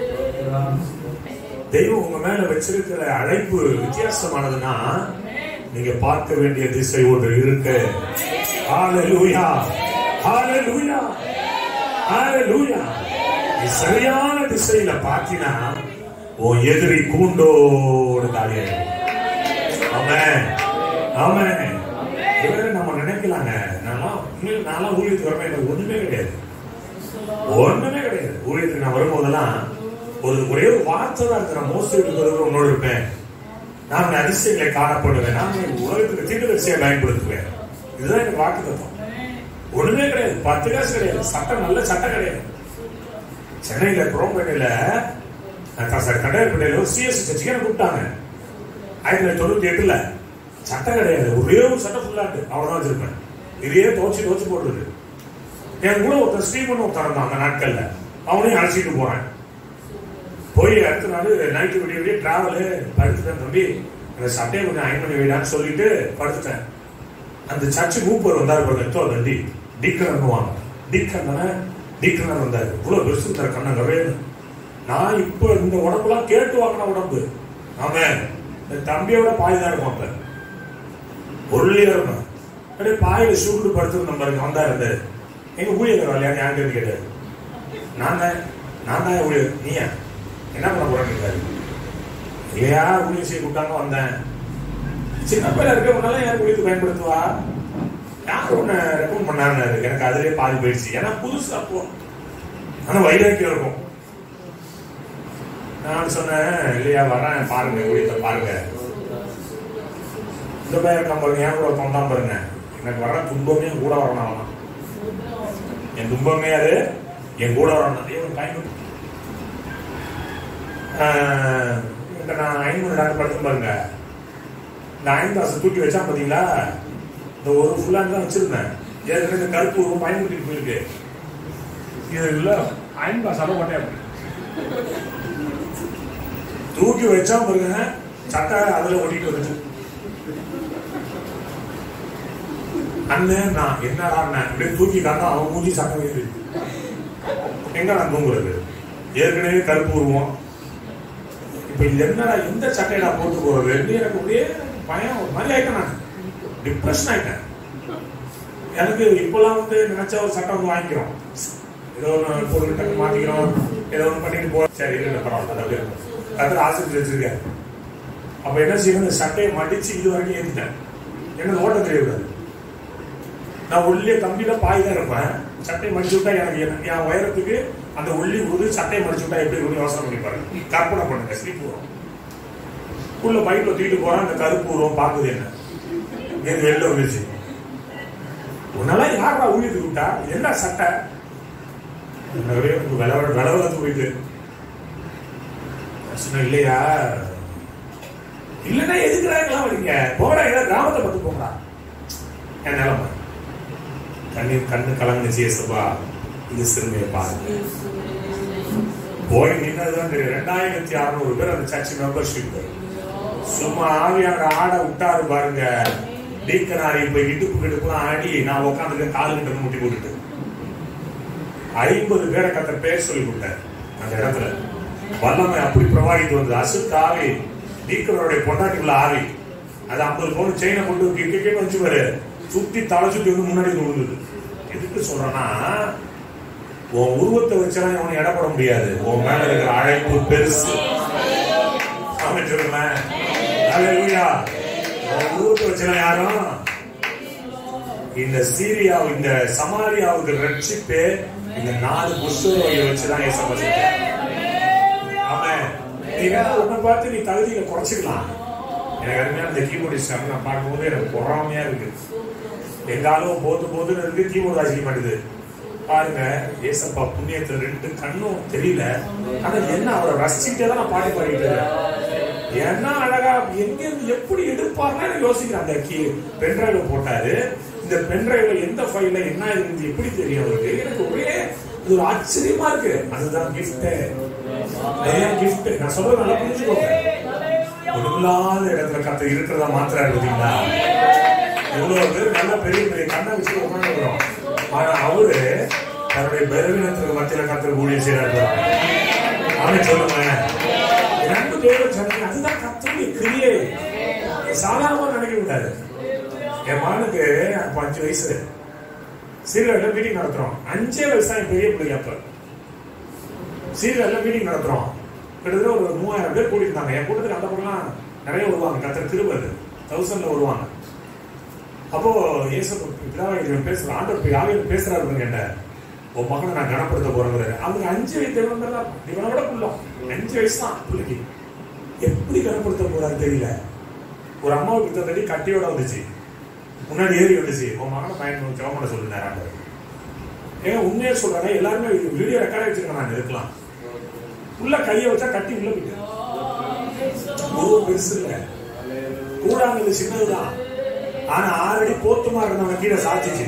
தெய்வம் உங்க மேல வச்சிருக்கிற அழைப்பு வித்தியாசமானதுன்னா நீங்க பார்க்க வேண்டிய திசை ஒன்று இருக்கு ஹalleluya ஹalleluya ஹalleluya நீ சரியான திசையில பாத்தினா உன் எதிரி கூண்டோடு காலியாயிடும் ஆமென் ஆமென் இவரை நம்ம நினைக்கலாங்க நான்லாம் உண்மையில நான்லாம் ஊழியத்துக்கு வரமே எனக்கு ஒண்ணுமே கிடையாது ஒண்ணுமே கிடையாது ஊழியத்துக்கு நான் வரும்போதெல்லாம் ஒரு ஒரே ஒரு வார்த்தை தான் இருக்கிற மோஸ்ட் இருக்கிறது உன்னோடு இருப்பேன் நான் உன் அதிசயங்களை காணப்படுவேன் நான் உன்னை உலகத்துக்கு தீர்க்கதரிசியா பயன்படுத்துவேன் இதுதான் எனக்கு வாக்கு தத்துவம் ஒண்ணுமே கிடையாது பத்து காசு கிடையாது சட்டம் நல்ல சட்டம் கிடையாது சென்னையில குரோம்பேட்டையில கடையப்பேட்டையில ஒரு சிஎஸ் சர்ச்சுக்கு என்ன கூப்பிட்டாங்க ஆயிரத்தி தொள்ளாயிரத்தி தொண்ணூத்தி எட்டுல சட்டம் கிடையாது ஒரே ஒரு சட்டம் ஃபுல்லாட்டு அவ்வளவுதான் வச்சிருப்பேன் இதையே துவச்சு துவச்சு போடுறது என் கூட ஒருத்தன் ஸ்ரீமன் ஒருத்தன் இருந்தான் அந்த நாட்கள்ல அவனையும் அழைச்சிட்டு போறேன் போய் அடுத்த நாள் நைட்டு விடிய விடிய டிராவலு படுத்துட்டேன் தம்பி அந்த சட்டையை கொஞ்சம் அயன் பண்ணி வைடான்னு சொல்லிட்டு படுத்துட்டேன் அந்த சர்ச்சு மூப்பர் வந்தார் பாருங்க எத்தோ தண்டி டீக்கனர்னுவாங்க டீக்கனர் டீக்கனர் வந்தார் இவ்வளவு பெருசு இருந்தார் கண்ணங்கவே நான் இப்போ இந்த உடம்புலாம் கேட்டு வாங்கின உடம்பு ஆமாம் என் தம்பியோட பாய் தான் இருக்கும் அப்ப ஒல்லியா இருக்கும் அப்படியே பாயில சுருண்டு படுத்துருந்தோம் பாருங்க வந்தா இருந்தாரு எங்க ஊழியர் வரலையா யாருன்னு கேட்டாரு நான் தான் நான் தான் ஊழியர் நீயா என்ன பண்ண போறேன்னு கேட்டாரு இல்லையா ஊழியர் செய்ய கூட்டாங்க வந்தேன் சின்ன பையன் இருக்க முன்னால யார் ஊழியத்தை பயன்படுத்துவா யார் ஒண்ணு ரெக்கமெண்ட் பண்ணாரு எனக்கு அதுலயே பாதி போயிடுச்சு ஏன்னா புதுசு அப்போ ஆனா வைராக்கியம் இருக்கும் நான் சொன்னேன் இல்லையா வரேன் பாருங்க ஊழியத்தை பாருங்க இந்த பையன் இருக்கான் பாருங்க ஏன் கூட தொந்தான் பாருங்க எனக்கு வர துன்பமே என் கூட வரணும் அவன் என் துன்பமே அது என் கூட வரணும் அதே ஒரு பையன் ஆஹ், இப்ப நான் ஐநூறு டாக்டர் படுத்து பாருங்க இந்த ஐந்தாசை தூக்கி வச்சா பாத்தீங்களா இந்த ஒரு ஃபுல்லா தான் வச்சிருந்தேன் ஏற்கனவே இந்த கருப்பு ஒரு பயன்படுத்திட்டு போயிருக்கு இது இல்ல ஐந்தாசு அளவு கொண்டே அப்படி தூக்கி வச்சா பாருங்க சட்டை அதுல ஒட்டிட்டு வந்துச்சு அண்ணன் நான் என்னடா அண்ணன் அப்படியே தூக்கி காட்டா அவன் மூஞ்சி சட்டை வைக்குது எங்க நான் தூங்குறது ஏற்கனவே கருப்பு உருவம் இப்ப இது என்னடா எந்த சட்டையில போட்டு போறது எனக்கு ஒரே பயம் ஒரு மாதிரி ஆயிட்டேன் நான் டிப்ரெஷன் ஆயிட்டேன் எனக்கு இப்பெல்லாம் வந்து நினைச்சா ஒரு சட்டை வந்து வாங்கிக்கிறோம் ஏதோ ஒன்று பொருள் டக்கு மாட்டிக்கிறோம் ஏதோ ஒன்று பண்ணிட்டு போ சரி இல்லை பரவாயில்ல அது அப்படியே கத்திர ஆசிரியர் வச்சிருக்காரு அப்ப என்ன செய்யணும் இந்த சட்டையை மடிச்சு இது வரைக்கும் ஏத்திட்டேன் எனக்கு ஓட்ட தெரியக்கூடாது நான் ஒல்லிய கம்பியில பாய் தான் இருப்பேன் சட்டையை மடிச்சு விட்டா எனக்கு என்ன- என் உயரத்துக்கு அந்த ஒல்லி உருது சட்டையை மடிச்சு விட்டா எப்படி இருக்கும் யோசனை பண்ணி பாருங்க கற்பனை பண்ணுங்க ஸ்லீப் வரும் உள்ள பைக்ல தூக்கிட்டு போறான் அந்த கருப்பு உருவம் பாக்குது என்ன எங்க வெளில வந்துச்சு உன்னெல்லாம் யாரா ஊழியத்துக்கு விட்டா என்ன சட்டை என்னவே எனக்கு வில வில வளர்த்து போயிட்டு நான் சொன்னேன், இல்லையா இல்லைன்னா எதுக்குறாங்களாம் வரீங்க போடா ஏதாவது கிராமத்தை பார்த்து போங்கடா என் நிலைமை கண்ணீர் கண்ணு கலங்குச்சு ஏசப்பா இது சிறுமையை பாருங்க போய் நின்னதுதான் தெரியும் ரெண்டாயிரத்தி அறுநூறு பேர் அந்த சர்ச் மெம்பர்ஷிப் சும்மா ஆவியான ஆட விட்டாரு பாருங்க டீக்கனாரி இப்ப இடுப்பு கிடுப்புலாம் ஆடி நான் உட்காந்துக்க கால் கிட்ட முட்டி போட்டுட்டு ஐம்பது பேரை கத்த பேர் சொல்லி கொடுத்தார் அந்த இடத்துல வல்லமை அப்படி பிரவாகிட்டு வந்தது அசுத்த ஆவி டீக்கனருடைய பொண்டாட்டிக்குள்ள ஆவி அது ஐம்பது பவுன் செயினை கொண்டு கிரிக்கெட் வச்சு பாரு சுத்தி தலை சுத்தி வந்து முன்னாடி விழுந்தது எதுக்கு சொல்றேன்னா உன் உருவத்தை வச்செல்லாம் அவனை எடை போட முடியாது உன் மேல இருக்கிற அழைப்பு பெருசு ஆமென் சொல்லுங்களேன் ஹalleluya உன் உருவத்தை வச்செல்லாம் யாரும் இந்த சீரியா இந்த சமாரியாவுக்கு ரட்சிப்பே இந்த நாலு புஷ்டரோகியை வச்சுதான் ஏசப்பா செஞ்சார். ஆமென் நீ வேணா உன்னை பார்த்து நீ தகுதியை குறைச்சிக்கலாம் எனக்கு அருமையான இந்த கீபோர்டிஸ்ட் நான் பார்க்கும்போது எனக்கு பொறாமையா இருக்கு எங்காலும் போது போதுன்னு இருக்கு கீபோர்டு வாசிக்க மாட்டேது பாருங்க ஏசப்பா புண்ணியத்துல ரெண்டு கண்ணும் தெரியல ஆனா என்ன அவரை ரசிச்சுட்டே தான் நான் பாட்டு பாடிட்டு இருக்கேன் என்ன அழகா எங்க இருந்து எப்படி எடுப்பாருன்னா எனக்கு யோசிக்கிறேன் அந்த கீ பென்டிரைவ்ல போட்டாரு இந்த பென்டிரைவ்ல எந்த ஃபைல்ல என்ன இருந்து எப்படி தெரியும் அவருக்கு எனக்கு ஒரே இது ஒரு ஆச்சரியமா இருக்கு அதுதான் கிஃப்ட் நிறைய கிஃப்ட் நான் சொல்றது நல்லா புரிஞ்சுக்கோங்க ஒண்ணுமில்லாத இடத்துல கத்த இருக்கிறதா மாத்திராரு பார்த்தீங்களா எவ்வளவு பேர் நல்ல பெரிய பெரிய கண்ணை வச்சு உட்காந்துக்கிறோம் ஆனா அவரு தன்னுடைய பலவீனத்துக்கு மத்தியில கத்தர் ஊழியம் செய்யறாரு அவன் சொல்லுங்க ரெண்டு தேவ ஜனங்க அதுதான் கத்தருடைய கிரியை சாதாரணமா நினைக்க கூடாது என் மகனுக்கு அப்ப அஞ்சு வயசு சீரியல்ல மீட்டிங் நடத்துறோம் அஞ்சே வயசு தான் என் பெரிய பிள்ளைங்க அப்ப சீரியல்ல மீட்டிங் நடத்துறோம் கிட்டத்தட்ட ஒரு மூவாயிரம் பேர் கூட்டியிருந்தாங்க என் கூட்டத்துக்கு அந்த பக்கம்லாம் நிறைய வருவாங்க கத்தர் திருவது தௌசண்ட்ல வருவாங்க அப்போ இயேசு பிதாவை இவன் பேசுற ஆண்டவர் போய் ஆவியில் பேசுறாரு பாருங்க என்ன உன் மகனை நான் கனப்படுத்த போறேங்கிறாரு அவங்க அஞ்சு வயசு இவன் இவனை விட புள்ளம் அஞ்சு வயசு தான் பிள்ளைக்கு எப்படி கனப்படுத்த போறாரு தெரியல ஒரு அம்மாவுக்கு கிட்டத்தட்ட கட்டியோட வந்துச்சு முன்னாடி ஏறி வந்துச்சு உன் மகனை பயன் ஜெபம் பண்ண சொல்லுனாரு ஆண்டவர் ஏங்க உண்மையா சொல்றாங்க எல்லாருமே வீடியோ ரெக்கார்ட் வச்சிருக்கேன் நான் இருக்கலாம் உள்ள கையை வச்சா கட்டி உள்ள போயிட்டு உருவம் பெருசு இல்ல கூடாங்கிறது சின்னதுதான் ஆனா ஆறடி போத்துமா இருந்தவன் கீழே சாச்சிச்சு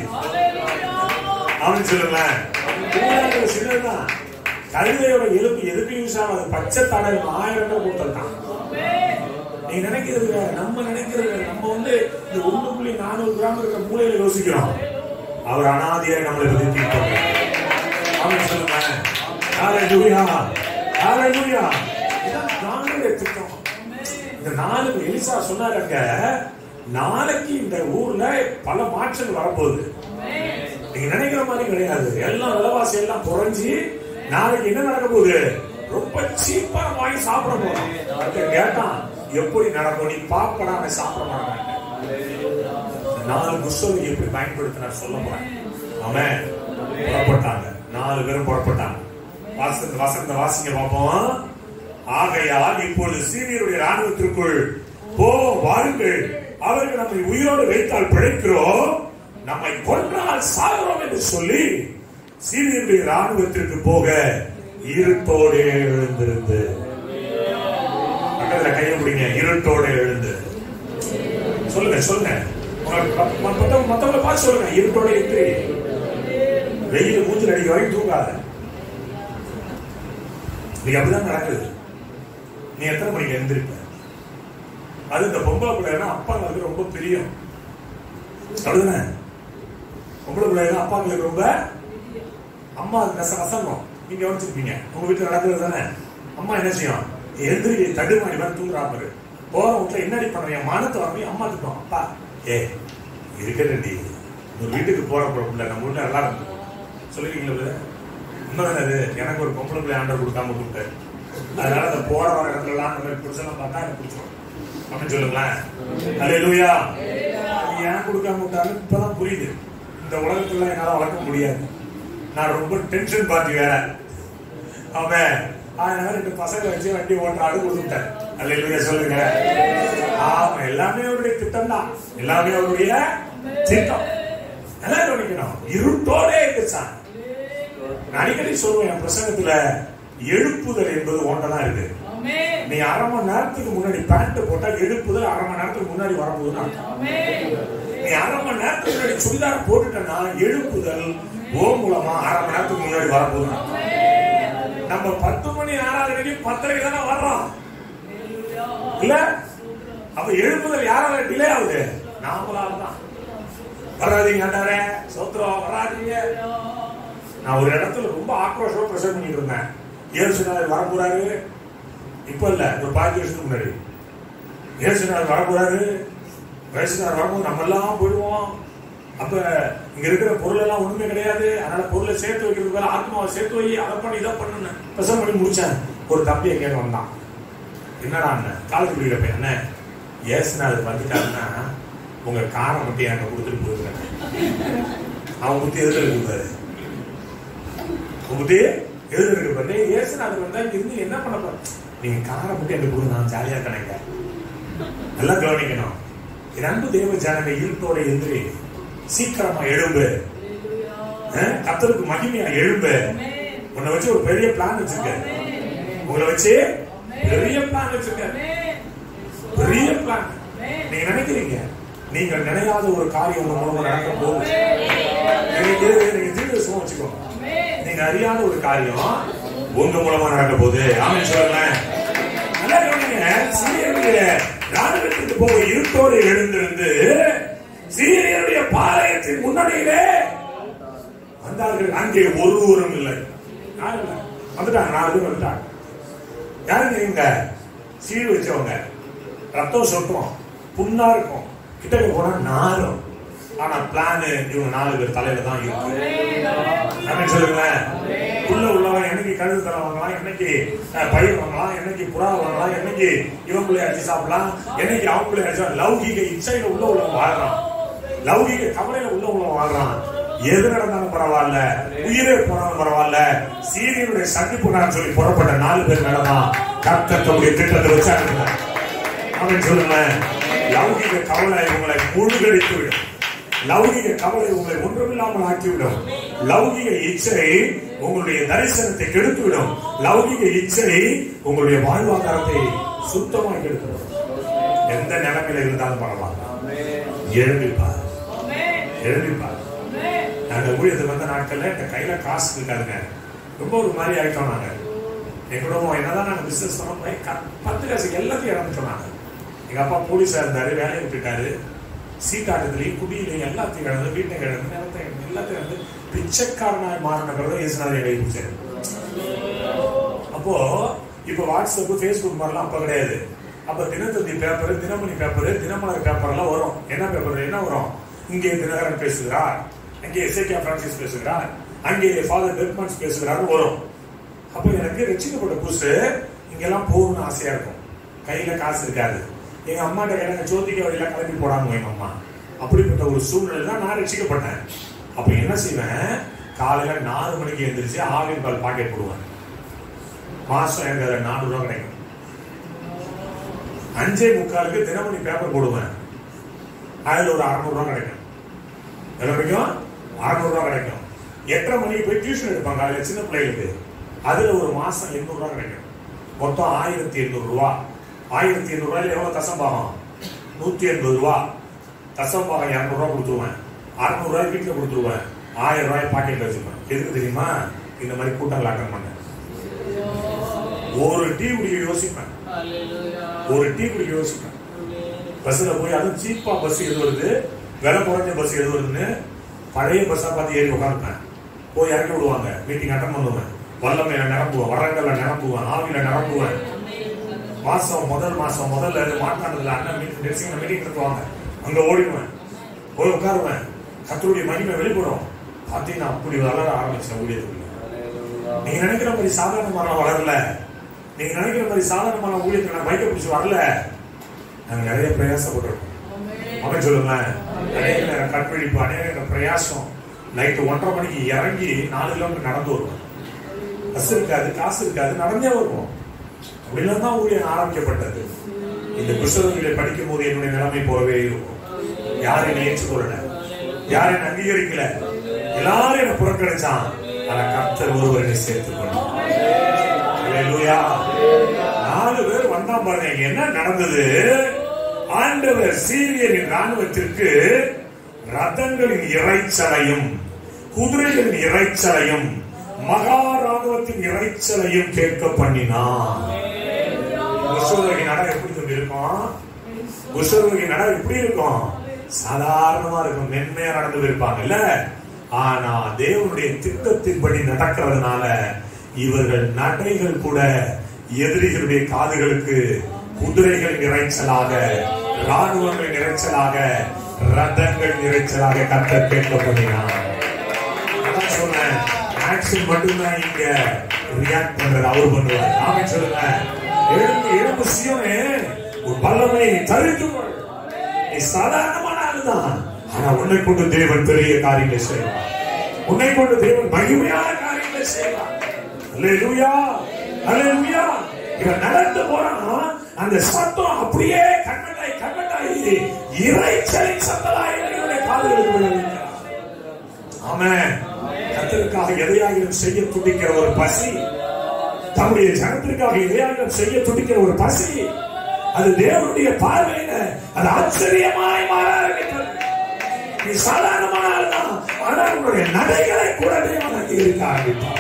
அவன் சொல்லுங்களேன் கூடாங்கிறது சின்னதுதான் கழுதையோட எலும்பு எதுக்கு யூஸ் ஆகாது பச்சை தடவை ஆயிரம் ரூபாய் கொடுத்துருக்கான் நீ நினைக்கிறது வேற நம்ம நினைக்கிறது வேற நம்ம வந்து இந்த ஒண்ணு புள்ளி நானூறு கிராம் இருக்கிற மூலையில யோசிக்கிறோம் அவர் அனாதியாய் நம்மளை பத்தி தீர்ப்பாங்க ஆமென் சொல்லுங்க ஹalleluya ஹalleluya இதான் நானுடைய திட்டம் இந்த நாலு எலிசா சொன்னாருங்க நாளைக்கு இந்த ஊர்ல பல மாற்றங்கள் வரப்போகுது நீங்க நினைக்கிற மாதிரி கிடையாது எல்லாம் விலைவாசி எல்லாம் குறைஞ்சி நாளைக்கு என்ன நடக்க போகுது ரொம்ப சீப்பா வாங்கி சாப்பிட போறோம் ஒருத்தன் கேட்டான் எப்படி நடக்கும் நீ பாப்படா அவன் சாப்பிட மாட்டாங்க நாலு புஸ்தகம் எப்படி பயன்படுத்தினார் சொல்ல போறேன் அவன் புறப்பட்டாங்க நாலு பேரும் புறப்பட்டாங்க வாசந்த வசந்த வாசிங்க பார்ப்போம் ஆகையால் இப்பொழுது சீனியருடைய ராணுவத்திற்குள் போவோம் வாருங்கள் அவர்கள் நம்மை உயிரோடு வைத்தால் பிழைக்கிறோம் நம்மை கொன்றால் சாகிறோம் என்று சொல்லி சீனியருடைய ராணுவத்திற்கு போக இருட்டோடே எழுந்திருந்து பக்கத்துல கையை பிடிங்க இருட்டோட எழுந்து சொல்லுங்க சொல்லுங்க உங்களுக்கு மத்த- மத்தவங்க மத்தவங்கள பார்த்து சொல்லுங்க இருட்டோட எந்திரி வெயில் மூஞ்சில் அடிக்க வரைக்கும் தூங்காத நீ அப்படிதான் நடக்குது நீ எத்தனை மணிக்கு எந்திரிப்ப அது இந்த பொம்பளை பிள்ளைனா அப்பாங்களுக்கு ரொம்ப பிரியம் அப்படிதானே பொம்பளை பிள்ளைனா அப்பாங்களுக்கு ரொம்ப அம்மா நெச வசங்கம் நீங்க கவனிச்சிருப்பீங்க உங்க வீட்டுல நடக்கிறது தானே அம்மா என்ன செய்யும் எந்திரி தடுமாறி மாதிரி தூங்குறா பாரு போற வீட்டுல என்னடி பண்ணுவீங்க மானத்தை வரணும் அம்மா திட்டம் அப்பா ஏ இருக்கடி ஒரு வீட்டுக்கு போற பிள்ளை நம்ம வீட்டுல நல்லா இருக்கும் சொல்லிருக்கீங்களா brother? உண்மைதானே அது எனக்கு ஒரு பொம்பளை பிள்ளை ஆண்டர் கொடுக்காம கூப்பிட்டு அதனால அந்த போற வர இடத்துல எல்லாம் அந்த மாதிரி புடிச்செல்லாம் பார்த்தா எனக்கு பிடிச்சிரும் அப்படின்னு சொல்லுங்களேன் அல்லேலூயா நீ ஏன் கொடுக்காம விட்டாலும் இப்பதான் புரியுது இந்த உலகத்துல என்னால வளர்க்க முடியாது நான் ரொம்ப டென்ஷன் பார்ட்டி வேற அவன் அதனால ரெண்டு பசங்க வச்சு வண்டி ஓட்ட ஆடு கொடுத்துட்டேன் அல்லேலூயா சொல்லுங்க ஆமா எல்லாமே அவருடைய திட்டம் தான் எல்லாமே அவருடைய திட்டம் நல்லா கவனிக்கணும் இருட்டோட இருந்துச்சான் நான் அடிக்கடி சொல்லுவேன் என் பிரசங்கத்துல எழுப்புதல் என்பது ஒன்றதான் இருக்கு நீ அரை மணி நேரத்துக்கு முன்னாடி பேண்ட் போட்டா எழுப்புதல் அரை மணி நேரத்துக்கு முன்னாடி வரப்போகுதுன்னு அர்த்தம். நீ அரை மணி நேரத்துக்கு முன்னாடி சுடிதார் போட்டுட்டனா எழுப்புதல் ஓ மூலமா அரை மணி நேரத்துக்கு முன்னாடி வரப்போகுதுன்னு அர்த்தம். நம்ம பத்து மணி ஆறாவது மணிக்கு பத்தரைக்கு தானே வர்றோம் இல்ல அப்ப எழுப்புதல் யாரால டிலே ஆகுது நாமளால தான் வராதீங்க ஆண்டவரே சோத்திரம் வராதீங்க நான் ஒரு இடத்துல ரொம்ப ஆக்ரோஷமா பிரசவம் பண்ணிட்டு இருந்தேன் ஏசுநாதர் வரப்போறாரு இப்ப இல்ல ஒரு பாஞ்சு வருஷத்துக்கு முன்னாடி ஏசுநாதர் வரப்போறாரு வயசுநாதர் வரும்போது நம்ம எல்லாம் போயிடுவோம் அப்ப இங்க இருக்கிற பொருள் எல்லாம் ஒண்ணுமே கிடையாது அதனால பொருளை சேர்த்து வைக்கிறது வேலை ஆத்மாவை சேர்த்து வை அதை பண்ணி இதை பண்ணுன்னு பிரசவம் பண்ணி முடிச்சேன் ஒரு தம்பியை கேட்க வந்தான் என்னடா அண்ணன் காலேஜ் படிக்கிற பையன் அண்ணன் ஏசுநாதர் வந்துட்டாருன்னா உங்க காரை மட்டும் எனக்கு கொடுத்துட்டு போயிருக்கேன் அவன் புத்தி எதுல இருக்கு பாரு உன் புத்தி எதுல இருக்கு பாரு டேய், ஏசுநாதர் வந்தா இங்க இருந்து என்ன பண்ண போற நீங்க காரை மட்டும் எனக்கு கொடுங்க நான் ஜாலியா இருக்கேன் நல்லா கவனிக்கணும் என் அன்பு தேவ ஜனங்க இருட்டோட எந்திரி சீக்கிரமா எழும்பு அஹ், கர்த்தருக்கு மகிமையா எழும்பு உன்னை வச்சு ஒரு பெரிய பிளான் வச்சிருக்க உங்களை வச்சு பெரிய பிளான் வச்சிருக்க பெரிய பிளான் நீங்க நினைக்கிறீங்க நீங்க நினையாத ஒரு காரியம் உங்க மூலமா நடக்க போகுது நீங்க நீங்க தீர்க்க வச்சுக்கோங்க நீங்க அறியாத ஒரு காரியம் உங்க மூலமா நடக்க போகுது ஆமென் சொல்லுங்களேன் நல்லா கவனிங்க சீரியனுடைய ராணுவத்துக்கு போக இருட்டோடு எழுந்திருந்து சீரியனுடைய பாளையத்தின் முன்னணியிலே வந்தார்கள் அங்கே ஒருவரும் இல்லை யாரும் இல்லை வந்துட்டாங்க நாலு பேர் வந்துட்டாங்க யாருங்க இவங்க சீல் வச்சவங்க ரத்தம் சொட்டும் புண்ணா இருக்கும் கிட்ட போனா நாரும் ஆனா பிளான் இவங்க நாலு பேர் தலையில தான் இருக்கு நம்ம சொல்லுங்களேன் உள்ள உள்ளவன் என்னைக்கு கழுது தலை வாங்கலாம் என்னைக்கு அஹ், பயிர் வாங்கலாம் என்னைக்கு புறா வாங்கலாம் என்னைக்கு இவன் பிள்ளை அடிச்சு சாப்பிடலாம் என்னைக்கு அவன் பிள்ளை அடிச்சு லௌகிக இச்சையில உள்ள உள்ளவன் வாழ்றான் லௌகிக கவலையில உள்ள உள்ளவன் வாழ்றான் எது நடந்தாலும் பரவாயில்ல உயிரே போனாலும் பரவாயில்ல சீரியனுடைய சந்திப்பு நான் சொல்லி புறப்பட்ட நாலு பேர் மேலதான் கர்த்தர் தம்முடைய திட்டத்தை வச்சு அனுப்புகிறார் அவன் சொல்லுங்க லௌகிக கவலை உங்களை முழுகடித்து விடும் லௌகிக கவலை உங்களை ஒன்றுமில்லாமல் ஆக்கிவிடும் லௌகிக இச்சை உங்களுடைய தரிசனத்தை கெடுத்துவிடும் லௌகிக இச்சை உங்களுடைய வாழ்வாதாரத்தை சுத்தமாக கெடுத்துவிடும் எந்த நிலைமையில இருந்தாலும் பரவாயில்ல எழுந்திருப்பார் எழுந்திருப்பார் நாங்க ஊழியத்துக்கு வந்த நாட்கள்ல எங்க கையில காசு இருக்காதுங்க ரொம்ப ஒரு மாதிரி ஆயிட்டோம் நாங்க என் குடும்பம் என்னதான் நாங்க பிசினஸ் பண்ணோம் க- பத்து காசு எல்லாத்தையும் இழந்துட்டோம் நாங்க எங்க அப்பா போலீஸா இருந்தாரு வேலையை விட்டுட்டாரு சீட்டாட்டத்திலையும் குடியிலையும் எல்லாத்தையும் கிடந்து வீட்டை கிடந்து நிலத்தை கிடந்து எல்லாத்தையும் கிடந்து பிச்சைக்காரனாய் மாறின பிறகு இயேசுநாதர் என்னை பிடிச்சாரு அப்போ இப்ப வாட்ஸ்அப் ஃபேஸ்புக் மாதிரிலாம் அப்ப கிடையாது அப்ப Dinathanthi paper Dinamani paper Dinamalar paper எல்லாம் வரும் என்ன பேப்பர் என்ன வரும் இங்கே தினகரன் பேசுகிறார் அங்கே எஸ்ஐகே பிரான்சிஸ் பேசுகிறார் அங்கே ஃபாதர் பெர்மன்ஸ் பேசுகிறார் வரும் அப்போ எனக்கு ரசிக்கப்பட்ட புதுசு இங்கெல்லாம் போகணும்னு ஆசையா இருக்கும் கையில காசு இருக்காது எங்க அம்மாட்ட எனக்கு ஜோதிக்க வழியில கிளம்பி போடாம எங்க அம்மா அப்படிப்பட்ட ஒரு சூழ்நிலை தான் நான் ரசிக்கப்பட்டேன் அப்ப என்ன செய்வேன் காலையில நாலு மணிக்கு எழுந்திரிச்சு ஆவின் பால் பாக்கெட் போடுவேன் மாசம் எனக்கு அதுல நானூறு ரூபா கிடைக்கும் அஞ்சே முக்காலுக்கு தினமணி பேப்பர் போடுவேன் அதுல ஒரு அறுநூறு ரூபா கிடைக்கும் எவ்வளவு கிடைக்கும் அறுநூறு ரூபா கிடைக்கும் எட்டரை மணிக்கு போய் டியூஷன் எடுப்பாங்க அதுல சின்ன பிள்ளைகளுக்கு அதுல ஒரு மாசம் எண்ணூறு ரூபா கிடைக்கும் மொத்தம் ஆயிரத்தி எண்ணூறு ரூபா ஆயிரத்தி எண்ணூறு ரூபாயில எவ்வளவு தசம்பாகம் நூத்தி எண்பது ரூபா தசம்பாகம் இரநூறு ரூபா கொடுத்துருவேன் அறுநூறு ரூபாய் வீட்டுல கொடுத்துருவேன் ஆயிரம் ரூபாய் பாக்கெட்ல வச்சுப்பேன் எதுக்கு தெரியுமா இந்த மாதிரி கூட்டங்கள் அட்டன் பண்ணேன் ஒரு டீ குடிக்க யோசிப்பேன் ஒரு டீ குடிக்க யோசிப்பேன் பஸ்ல போய் அதுவும் சீப்பா பஸ் எது வருது விலை குறைஞ்ச பஸ் எது வருதுன்னு பழைய பஸ்ஸா பார்த்து ஏறி உட்காந்துப்பேன் போய் இறக்கி விடுவாங்க மீட்டிங் அட்டன் பண்ணுவேன் வல்லமையில நிரப்புவேன் வரங்கல்ல நிரப்புவேன் ஆவியில நிரப்புவேன் மாசம் முதல் மாசம் முதல்ல இருந்து மாட்டாண்டதுல அண்ணன் மீட்டிங் நெரிசிங்க மீட்டிங் நடத்துவாங்க அங்க ஓடிடுவேன் போய் உட்காருவேன் கத்தருடைய மகிமை வெளிப்படும் பார்த்தீங்கன்னா அப்படி வளர ஆரம்பிச்சேன் ஊழியத்துக்குள்ள நீங்க நினைக்கிற மாதிரி சாதாரணமான வளரல நீங்க நினைக்கிற மாதிரி சாதாரணமான ஊழியத்துக்கு நான் பைக்கை பிடிச்சி வரல நாங்க நிறைய பிரயாசப்பட்டிருக்கோம் அவன் சொல்லுங்க அநேக நேரம் கற்பழிப்பு அநேக நேரம் பிரயாசம் நைட்டு ஒன்றரை மணிக்கு இறங்கி நாலு கிலோமீட்டர் நடந்து வருவோம் பஸ் இருக்காது காசு இருக்காது நடந்தே வருவோம் அப்படிலாம் தான் ஊழியம் ஆரம்பிக்கப்பட்டது இந்த புஸ்தகங்களை படிக்கும் போது என்னுடைய நிலைமை போலவே இருக்கும் யாரும் என்னை ஏற்றுக்கொள்ளல யாரும் என்னை அங்கீகரிக்கல எல்லாரும் என்ன புறக்கணிச்சான் ஆனா கர்த்தர் ஒருவர் என்னை சேர்த்துக் கொண்டார் அல்லேலூயா. நாலு பேர் வந்தா பாருங்க இங்க என்ன நடந்தது ஆண்டவர் சீரியரின் ராணுவத்திற்கு ரதங்களின் இறைச்சலையும் குதிரைகளின் இறைச்சலையும் மகா ராணுவத்தின் இறைச்சலையும் கேட்க பண்ணினான் குஷ்டரோகி நட எப்படி தம்பி இருக்கும் குஷ்டரோகி நட எப்படி இருக்கும் சாதாரணமா இருக்கும் மென்மையா நடந்து இருப்பாங்க இல்ல ஆனா தேவனுடைய திட்டத்தின்படி நடக்கிறதுனால இவர்கள் நடைகள் கூட எதிரிகளுடைய காதுகளுக்கு குதிரைகளின் இறைச்சலாக ராணுவங்களின் இறைச்சலாக ரதங்களின் இறைச்சலாக கத்த கேட்க பண்ணினான் அதான் சொன்னேன் ஆக்ஷன் மட்டும்தான் இங்க ரியாக்ட் பண்றது அவர் பண்ணுவார் நாம சொல்லுங்க எழும்பு எழும்பு சியோனே ஒரு வல்லமை தரித்து கொள். நீ சாதாரணமான ஆளுதான் ஆனா உன்னை கொண்டு தேவன் பெரிய காரியங்களை செய்வார் உன்னை கொண்டு தேவன் மகிமையான காரியங்களை செய்வார் அல்லேலூயா அல்லேலூயா இவன் நடந்து போறான் அந்த சத்தம் அப்படியே கண்ணட்டாய் கண்ணட்டாய் இறைச்சலின் சத்தலாய் இவனுடைய காதுகளுக்கு விழுகிறது ஆமென் கத்தருக்காக எதையாகிலும் செய்ய துடிக்கிற ஒரு பசி தம்முடைய ஜனத்திற்காக எதையாகிலும் செய்ய துடிக்கிற ஒரு பசி அது தேவனுடைய பார்வையில அது ஆச்சரியமாய் மாற ஆரம்பித்தது நீ சாதாரணமான ஆள்தான் ஆனா உங்களுடைய நடைகளை கூட தேவன் அங்கீகரிக்க ஆரம்பிப்பார்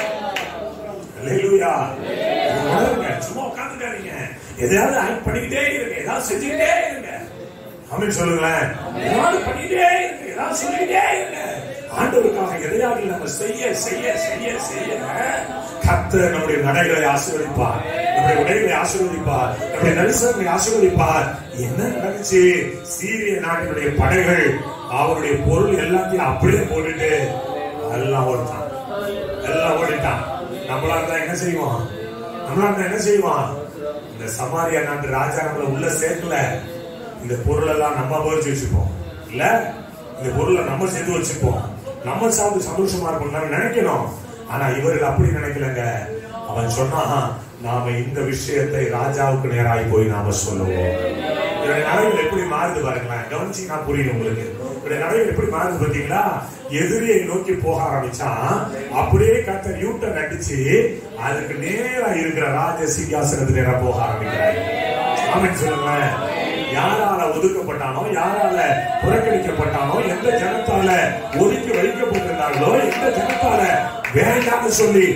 அல்லேலூயா இது உணருங்க சும்மா உட்காந்துக்காதீங்க எதையாவது ஆக்ட் பண்ணிக்கிட்டே இருங்க ஏதாவது செஞ்சுக்கிட்டே இருங்க அப்படின்னு சொல்லுங்களேன் ஏதாவது பண்ணிக்கிட்டே இருங்க ஏதாவது சொல்லிக்கிட்டே இருங்க ஆண்டவருக்காக எதையாவது நம்ம செய்ய செய்ய செய்ய செய்ய கர்த்தர் நம்முடைய நடைகளை ஆசீர்வதிப்பார் நம்முடைய உடைகளை ஆசீர்வதிப்பார் நம்முடைய நரிசனங்களை ஆசீர்வதிப்பார் என்ன நடந்துச்சு சீரிய நாட்டினுடைய படைகள் அவருடைய பொருள் எல்லாத்தையும் அப்படியே போட்டுட்டு எல்லாம் ஓடிட்டான் எல்லாம் ஓடிட்டான் நம்மளா இருந்தா என்ன செய்வோம் நம்மளா இருந்தா என்ன செய்வோம் இந்த சமாரியா நாட்டு ராஜா நம்மள உள்ள சேர்க்கல இந்த பொருள் எல்லாம் நம்ம அபகரிச்சு வச்சுப்போம் இல்ல இந்த பொருளை நம்ம சேர்த்து வச்சுப்போம் நம்ம சாப்பிட்டு சந்தோஷமா இருப்போம் நம்ம நினைக்கணும் ஆனா இவர்கள் அப்படி நினைக்கலங்க அவன் சொன்னான் நாம இந்த விஷயத்தை ராஜாவுக்கு நேராய் போய் நாம சொல்லுவோம் இவருடைய நடைகள் எப்படி மாறுது பாருங்களேன் கவனிச்சீங்கன்னா புரியும் உங்களுக்கு இவருடைய நடைகள் எப்படி மாறுது பாத்தீங்களா எதிரியை நோக்கி போக ஆரம்பிச்சான் அப்படியே கத்தர் யூட்டன் அடிச்சு அதுக்கு நேரா இருக்கிற ராஜ சிங்காசனத்து நேரா போக ஆரம்பிக்கிறார் ஆமென் சொல்லுங்களேன் யாரால ஒதுக்கப்பட்டானோ யாரால புறக்கணிக்கப்பட்டானோ எந்த ஜனத்தால ஒதுக்கி வைக்கப்பட்டிருந்தார்களோ எந்த ஜனத்தால வேண்டாம்னு சொல்லி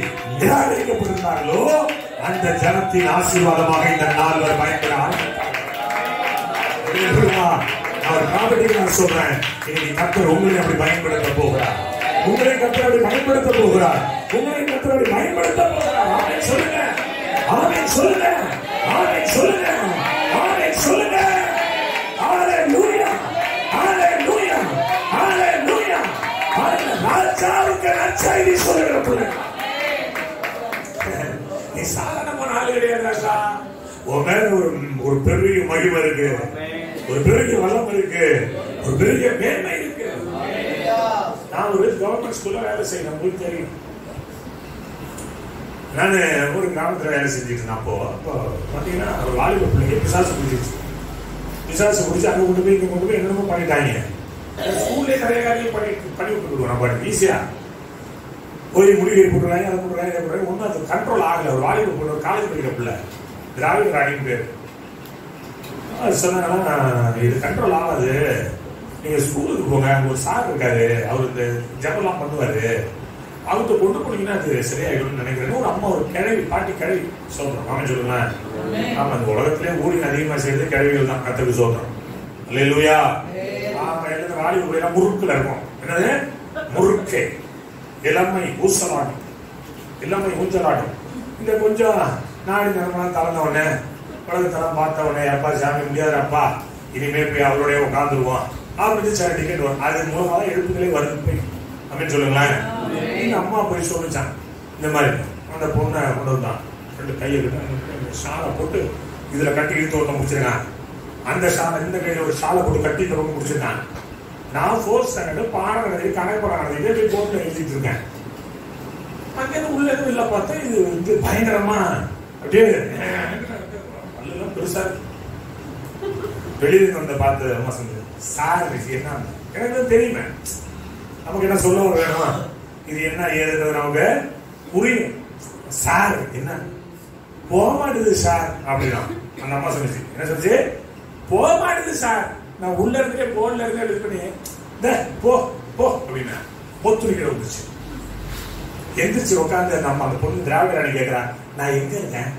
நிராகரிக்கப்பட்டிருந்தார்களோ அந்த ஜனத்தின் ஆசீர்வாதமாக இந்த நால்வர் பயன்பட ஆரம்பித்தார்கள் அல்லேலூயா. அவர் ப்ராப்பர்ட்டி நான் சொல்றேன் இன்னைக்கு கர்த்தர் உங்களை அப்படி பயன்படுத்த போகிறார் உங்களை கர்த்தர் அப்படி பயன்படுத்த போகிறார் உங்களை கர்த்தர் அப்படி பயன்படுத்த போகிறார் ஆமென் சொல்லுங்க ஆமென் சொல்லுங்க ஆமென் சொல்லுங்க ஆமென் சொல்லுங்க ஹalleluya ஹalleluya ஹalleluya ஹalleluya ராஜாவுக்கு நற்செய்தி சொல்லுகிற பிள்ளை நீ சாதாரணமான ஆளு கிடையாது ராஜா உன் மேல ஒரு ஒரு பெரிய மகிமை இருக்கு ஒரு பெரிய வளம் இருக்கு ஒரு பெரிய மேன்மை இருக்கு நான் ஒரு கவர்மெண்ட் ஸ்கூல்ல வேலை செய்யணும் உங்களுக்கு தெரியும் நான் ஒரு கிராமத்துல வேலை செஞ்சுட்டு இருந்தேன் அப்போ அப்போ பாத்தீங்கன்னா ஒரு வாலிப பிள்ளைங்க பிசாசு பிடிச்சிருச்சு பிசாசு பிடிச்சி அங்க கொண்டு போய் இங்க கொண்டு போய் என்னென்னமோ பண்ணிட்டாங்க ஸ்கூல்லே நிறைய காரியம் பண்ணி பண்ணி விட்டுருவோம் நம்ம ஈஸியா போய் முடிவு போட்டுறாங்க அதை போட்டுறாங்க இதை போட்டுறாங்க ஒன்றும் அது கண்ட்ரோல் ஆகல ஒரு வாலிப பொண்ணு ஒரு காலேஜ் படிக்கிற பிள்ளை திராவிட ராணின்னு பேர் அது சொன்னாங்கன்னா இது கண்ட்ரோல் ஆகாது நீங்க ஸ்கூலுக்கு போங்க அங்க ஒரு சார் இருக்காரு அவர் இந்த ஜபெல்லாம் பண்ணுவாரு அவர்கிட்ட கொண்டு போனீங்கன்னா அது சரியாயிடும்னு நினைக்கிறேன் ஒரு அம்மா ஒரு கிழவி பாட்டி கிழவி சொல்றோம் அவன் சொல்லுங்க ஆமா இந்த உலகத்திலே ஊழியம் அதிகமா செய்யறது கிழவிகள் தான் கத்துக்கு சொல்றோம் இல்லையா ஆமா எழுத வாலி ஊழியம் முறுக்குல இருக்கும் என்னது முறுக்கு இளமை ஊசலாட்டம் இளமை ஊஞ்சலாட்டம் இந்த கொஞ்சம் நாடி தரமான தளர்ந்த உடனே உலகத்தெல்லாம் பார்த்த உடனே அப்பா சாமி முடியாது அப்பா இனிமே போய் அவரோடய உட்காந்துருவோம் அப்படின்னு சார் டிக்கெட் வரும் அது மூலமா தான் எழுப்புகளே வருது போய் அப்படின்னு சொல்லுங்களேன் இந்த அம்மா போய் சொல்லிச்சான் இந்த மாதிரி அந்த பொண்ணை கொண்டு வந்தான் ரெண்டு கையை கிட்ட ஷாலை போட்டு இதுல கட்டி இழுத்து ஒருத்தன் முடிச்சிருக்கான் அந்த ஷாலை இந்த கையில ஒரு ஷாலை போட்டு கட்டி இந்த பக்கம் முடிச்சிருக்கான் நான் ஃபோர்த் ஸ்டாண்டர்ட் பாடம் நடத்தி கணக்கு பாடம் நடத்தி போய் போட்டு எழுதிட்டு இருக்கேன் அங்கிருந்து உள்ள எதுவும் இல்ல பார்த்தா இது வந்து பயங்கரமா அப்படியே பல்லெல்லாம் பெருசா இருக்கு வெளியில வந்த பார்த்து அம்மா சொன்னது சார் இது என்ன எனக்கு தான் தெரியுமே நமக்கு என்ன சொல்ல வேணும் இது என்ன ஏதுன்றது நமக்கு புரியும் சார் என்ன போக மாட்டுது சார் அப்படின்னா அந்த அம்மா சொன்னிச்சு என்ன சொல்லுச்சு போக மாட்டுது சார் நான் உள்ள இருந்தே போன்ல இருந்தே இது பண்ணி "டே, போ போ அப்படின்னா பொத்துரிக்கிற வந்துச்சு எந்திரிச்சு உட்காந்து நம்ம அந்த பொண்ணு திராவிட ராணி கேட்கிறா நான் எங்க இருக்கேன்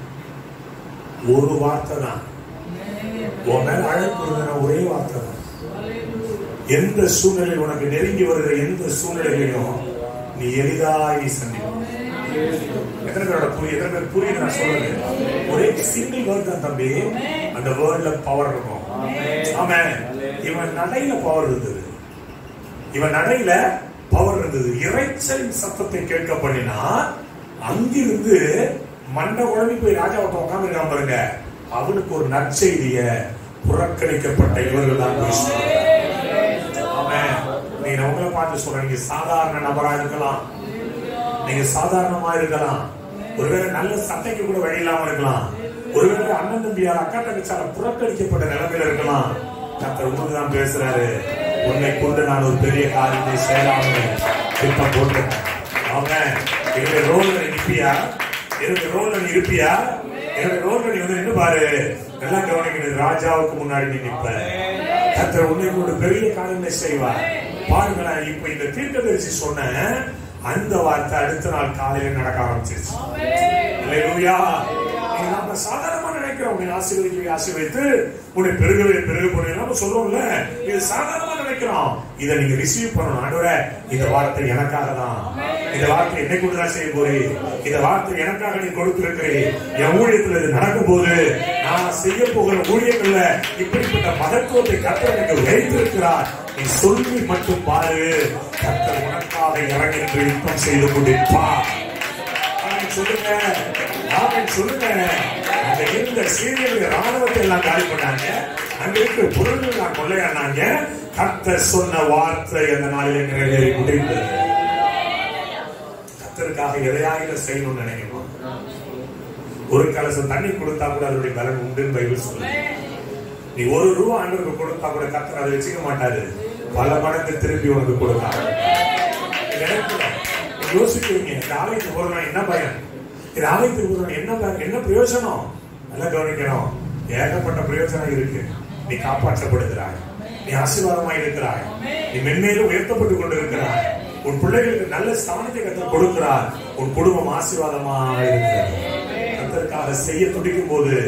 ஒரு வார்த்தை தான் உன் மேல அழைப்பு இருந்த ஒரே வார்த்தை தான் எந்த சூழ்நிலை உனக்கு நெருங்கி வருகிற எந்த சூழ்நிலையிலையும் நீ எளிதாய் சந்திக்கும் எத்தனை பேரோட புரிய எத்தனை பேர் புரியுது நான் சொல்றது ஒரே சிங்கிள் வேர்ட் தான் தம்பி அந்த வேர்ட்ல பவர் இருக்கும் ஆமா இவன் நடையில பவர் இருந்தது இவன் நடையில பவர் இருந்தது இறைச்சலின் சத்தத்தை கேட்க பண்ணினா அங்கிருந்து மண்ட குழம்பி போய் ராஜாவட்ட உட்கார்ந்து பாருங்க அவனுக்கு ஒரு நற்செய்திய புறக்கணிக்கப்பட்ட இவர்கள் தான் போய் சொன்னாங்க. ஆமென். நீ உங்களை பார்த்து சொல்ற நீங்க சாதாரண நபரா இருக்கலாம் நீங்க சாதாரணமா இருக்கலாம் ஒருவேளை நல்ல சட்டைக்கு கூட வழி இல்லாம இருக்கலாம் ஒருவேளை அண்ணன் தம்பியால் அக்கா தங்கச்சால புறக்கணிக்கப்பட்ட நிலைமையில இருக்கலாம் கத்தர் உங்களுக்கு தான் பேசுறாரு உன்னை கொண்டு நான் ஒரு பெரிய காரியத்தை செய்யலாம்னு திட்டம் போட்டேன் அவன் என்னுடைய ரோல்ல நிற்பியா என்னுடைய ரோல்ல நீ இருப்பியா என்னுடைய ரோல்ல நீ வந்து நின்று பாரு நல்லா கவனிக்கணும் ராஜாவுக்கு முன்னாடி நீ நிற்ப கத்தர் உன்னை கொண்டு பெரிய காரியங்களை செய்வார் பாருங்களேன் இப்ப இந்த தீர்க்கதரிசி சொன்ன அந்த வார்த்தை அடுத்த நாள் காலையில நடக்க ஆரம்பிச்சிருச்சு அல்லேலூயா. நீங்க நம்ம சாதாரணமா நினைக்கிறோம் உன்னை ஆசீர்வதிக்க ஆசீர்வதித்து உன்னை பெருகவே பெருக போறீங்க நம்ம சொல்றோம்ல இது சாதாரணமா நினைக்கிறோம் இதை நீங்க ரிசீவ் பண்ணணும் ஆண்டவரே இந்த வார்த்தை எனக்காக தான் இந்த வார்த்தை என்னை கொண்டு தான் செய்ய போறேன் இந்த வார்த்தை எனக்காக நீ கொடுத்திருக்கிறேன் என் ஊழியத்துல இது நடக்கும் போது நான் செய்ய போகிற ஊழியங்கள்ல இப்படிப்பட்ட மகத்துவத்தை கத்தர் எனக்கு வைத்திருக்கிறார் நீ சொல்லி மட்டும் பாரு கத்தர் உனக்காக இறங்கி என்று யுத்தம் செய்து கொண்டிருப்பார் ஆமென் சொல்லுங்க ஆமென் சொல்லுங்க அங்க இருந்த சீரியல் ராணுவத்தை எல்லாம் காலி பண்ணாங்க அங்க இருக்கிற பொருள்கள் எல்லாம் கொள்ளையாடினாங்க கர்த்தர் சொன்ன வார்த்தை அந்த நாளிலே நிறைவேறி முடிந்தது கர்த்தருக்காக எதையாக செய்யணும்னு நினைக்கணும் ஒரு கலசம் தண்ணி கொடுத்தா கூட அதனுடைய பலன் உண்டுன்னு பைபிள் சொல்லுது நீ ஒரு ரூபா ஆண்டவருக்கு கொடுத்தா கூட கர்த்தர் அதை வச்சுக்க மாட்டாரு பல மடங்கு திருப்பி உனக்கு கொடுத்தாரு நினைக்கல. யோசிக்கிறீங்க இந்த ஆலயத்துக்கு போறோம் என்ன பயன் இந்த ஆலயத்துக்கு போறோம் என்ன பயன் என்ன பிரயோஜனம் நல்லா கவனிக்கணும் ஏகப்பட்ட பிரயோஜனம் இருக்கு நீ காப்பாற்றப்படுகிறாய் நீ ஆசீர்வாதமாய் இருக்கிறாய் நீ மென்மேலும் உயர்த்தப்பட்டு கொண்டிருக்கிறாய் உன் பிள்ளைகளுக்கு நல்ல ஸ்தானத்தை கத்தர் கொடுக்கிறார் உன் குடும்பம் ஆசீர்வாதமாக இருக்கிறது கத்தருக்காக செய்ய துடிக்கும் போது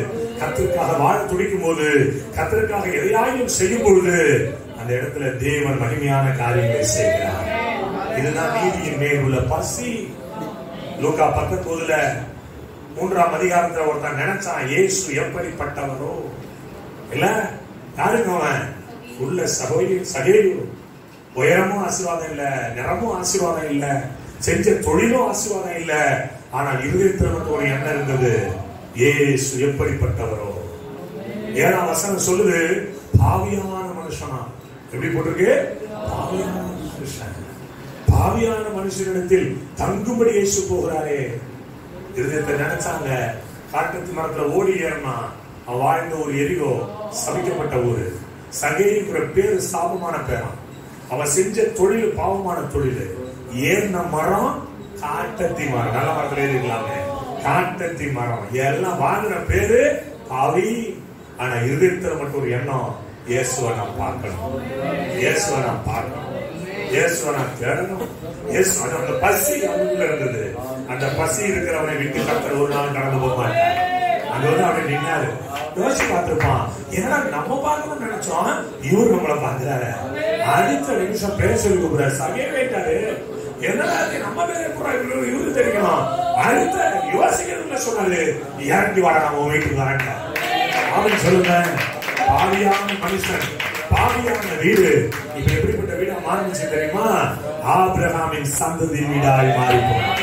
கத்திற்காக வாழ துடிக்கும் போது கத்திற்காக எதையாயும் செய்யும் பொழுது அந்த இடத்துல தேவன் மகிமையான காரியங்களை செய்கிறார் இதுதான் நீதியின் மேல் உள்ள பசி லூக்கா பத்தொன்பதுல மூன்றாம் அதிகாரத்துல ஒருத்தன் நினைச்சான் இயேசு எப்படிப்பட்டவரோ இல்ல யாருங்க அவன் உள்ள சகோதரி சகேயு உயரமும் ஆசீர்வாதம் இல்ல நிறமும் ஆசீர்வாதம் இல்ல செஞ்ச தொழிலும் ஆசீர்வாதம் இல்ல ஆனால் இருதயத்தில் மட்டும் ஒரு எண்ணம் இருந்தது இயேசு எப்படிப்பட்டவரோ ஏழாம் வசனம் சொல்லுது பாவியான மனுஷனா எப்படி போட்டிருக்கு பாவியான மனுஷன் பாவியான மனுஷனிடத்தில் தங்கும்படி இயேசு போகிறாரே இருதயத்தை நினைச்சாங்க காட்டத்து மரத்துல ஓடி ஏறினா அவன் வாழ்ந்த ஒரு எரிகோ சபிக்கப்பட்ட ஊரு சகைங்கிற பேரு சாபமான பேரான் அவன் செஞ்ச தொழில் பாவமான தொழில் ஏறின மரம் காட்டத்தி மரம் நல்ல மரத்துல ஏறிக்கலாமே காட்டத்தி மரம் எல்லாம் வாங்கின பேரு பாவி ஆனா இருதயத்துல மட்டும் ஒரு எண்ணம் இயேசுவை நான் பார்க்கணும் இயேசுவை நான் பார்க்கணும் இயேசுவை நான் தேடணும் இயேசு அது அந்த பசி அவனுக்குள்ள இருந்தது அந்த பசி இருக்கிறவனை விட்டு கத்தர் ஒரு நாள் கடந்து போக மாட்டார் அங்க வந்து அவன் நின்னாரு யோசிச்சு பார்த்திருப்பான் என்னடா நம்ம பார்க்கணும்னு நினைச்சோம் இவர் நம்மள பாக்குறாரு அடுத்த நிமிஷம் பேர் சொல்லி கூப்பிடுறாரு சகையே கேட்டாரு என்னடா இது நம்ம பேரை கூட இவரு இவரு தெரியும் அடுத்த யோசிக்கிறதுல சொன்னாரு இறங்கி வாட நம்ம வீட்டுக்கு வரேன் அவன் சொல்லுங்க பாவியான மனுஷன் பாவியான வீடு இப்ப எப்படிப்பட்ட வீடா மாறிச்சு தெரியுமா ஆபிரகாமின் சந்ததி வீடாய் மாறி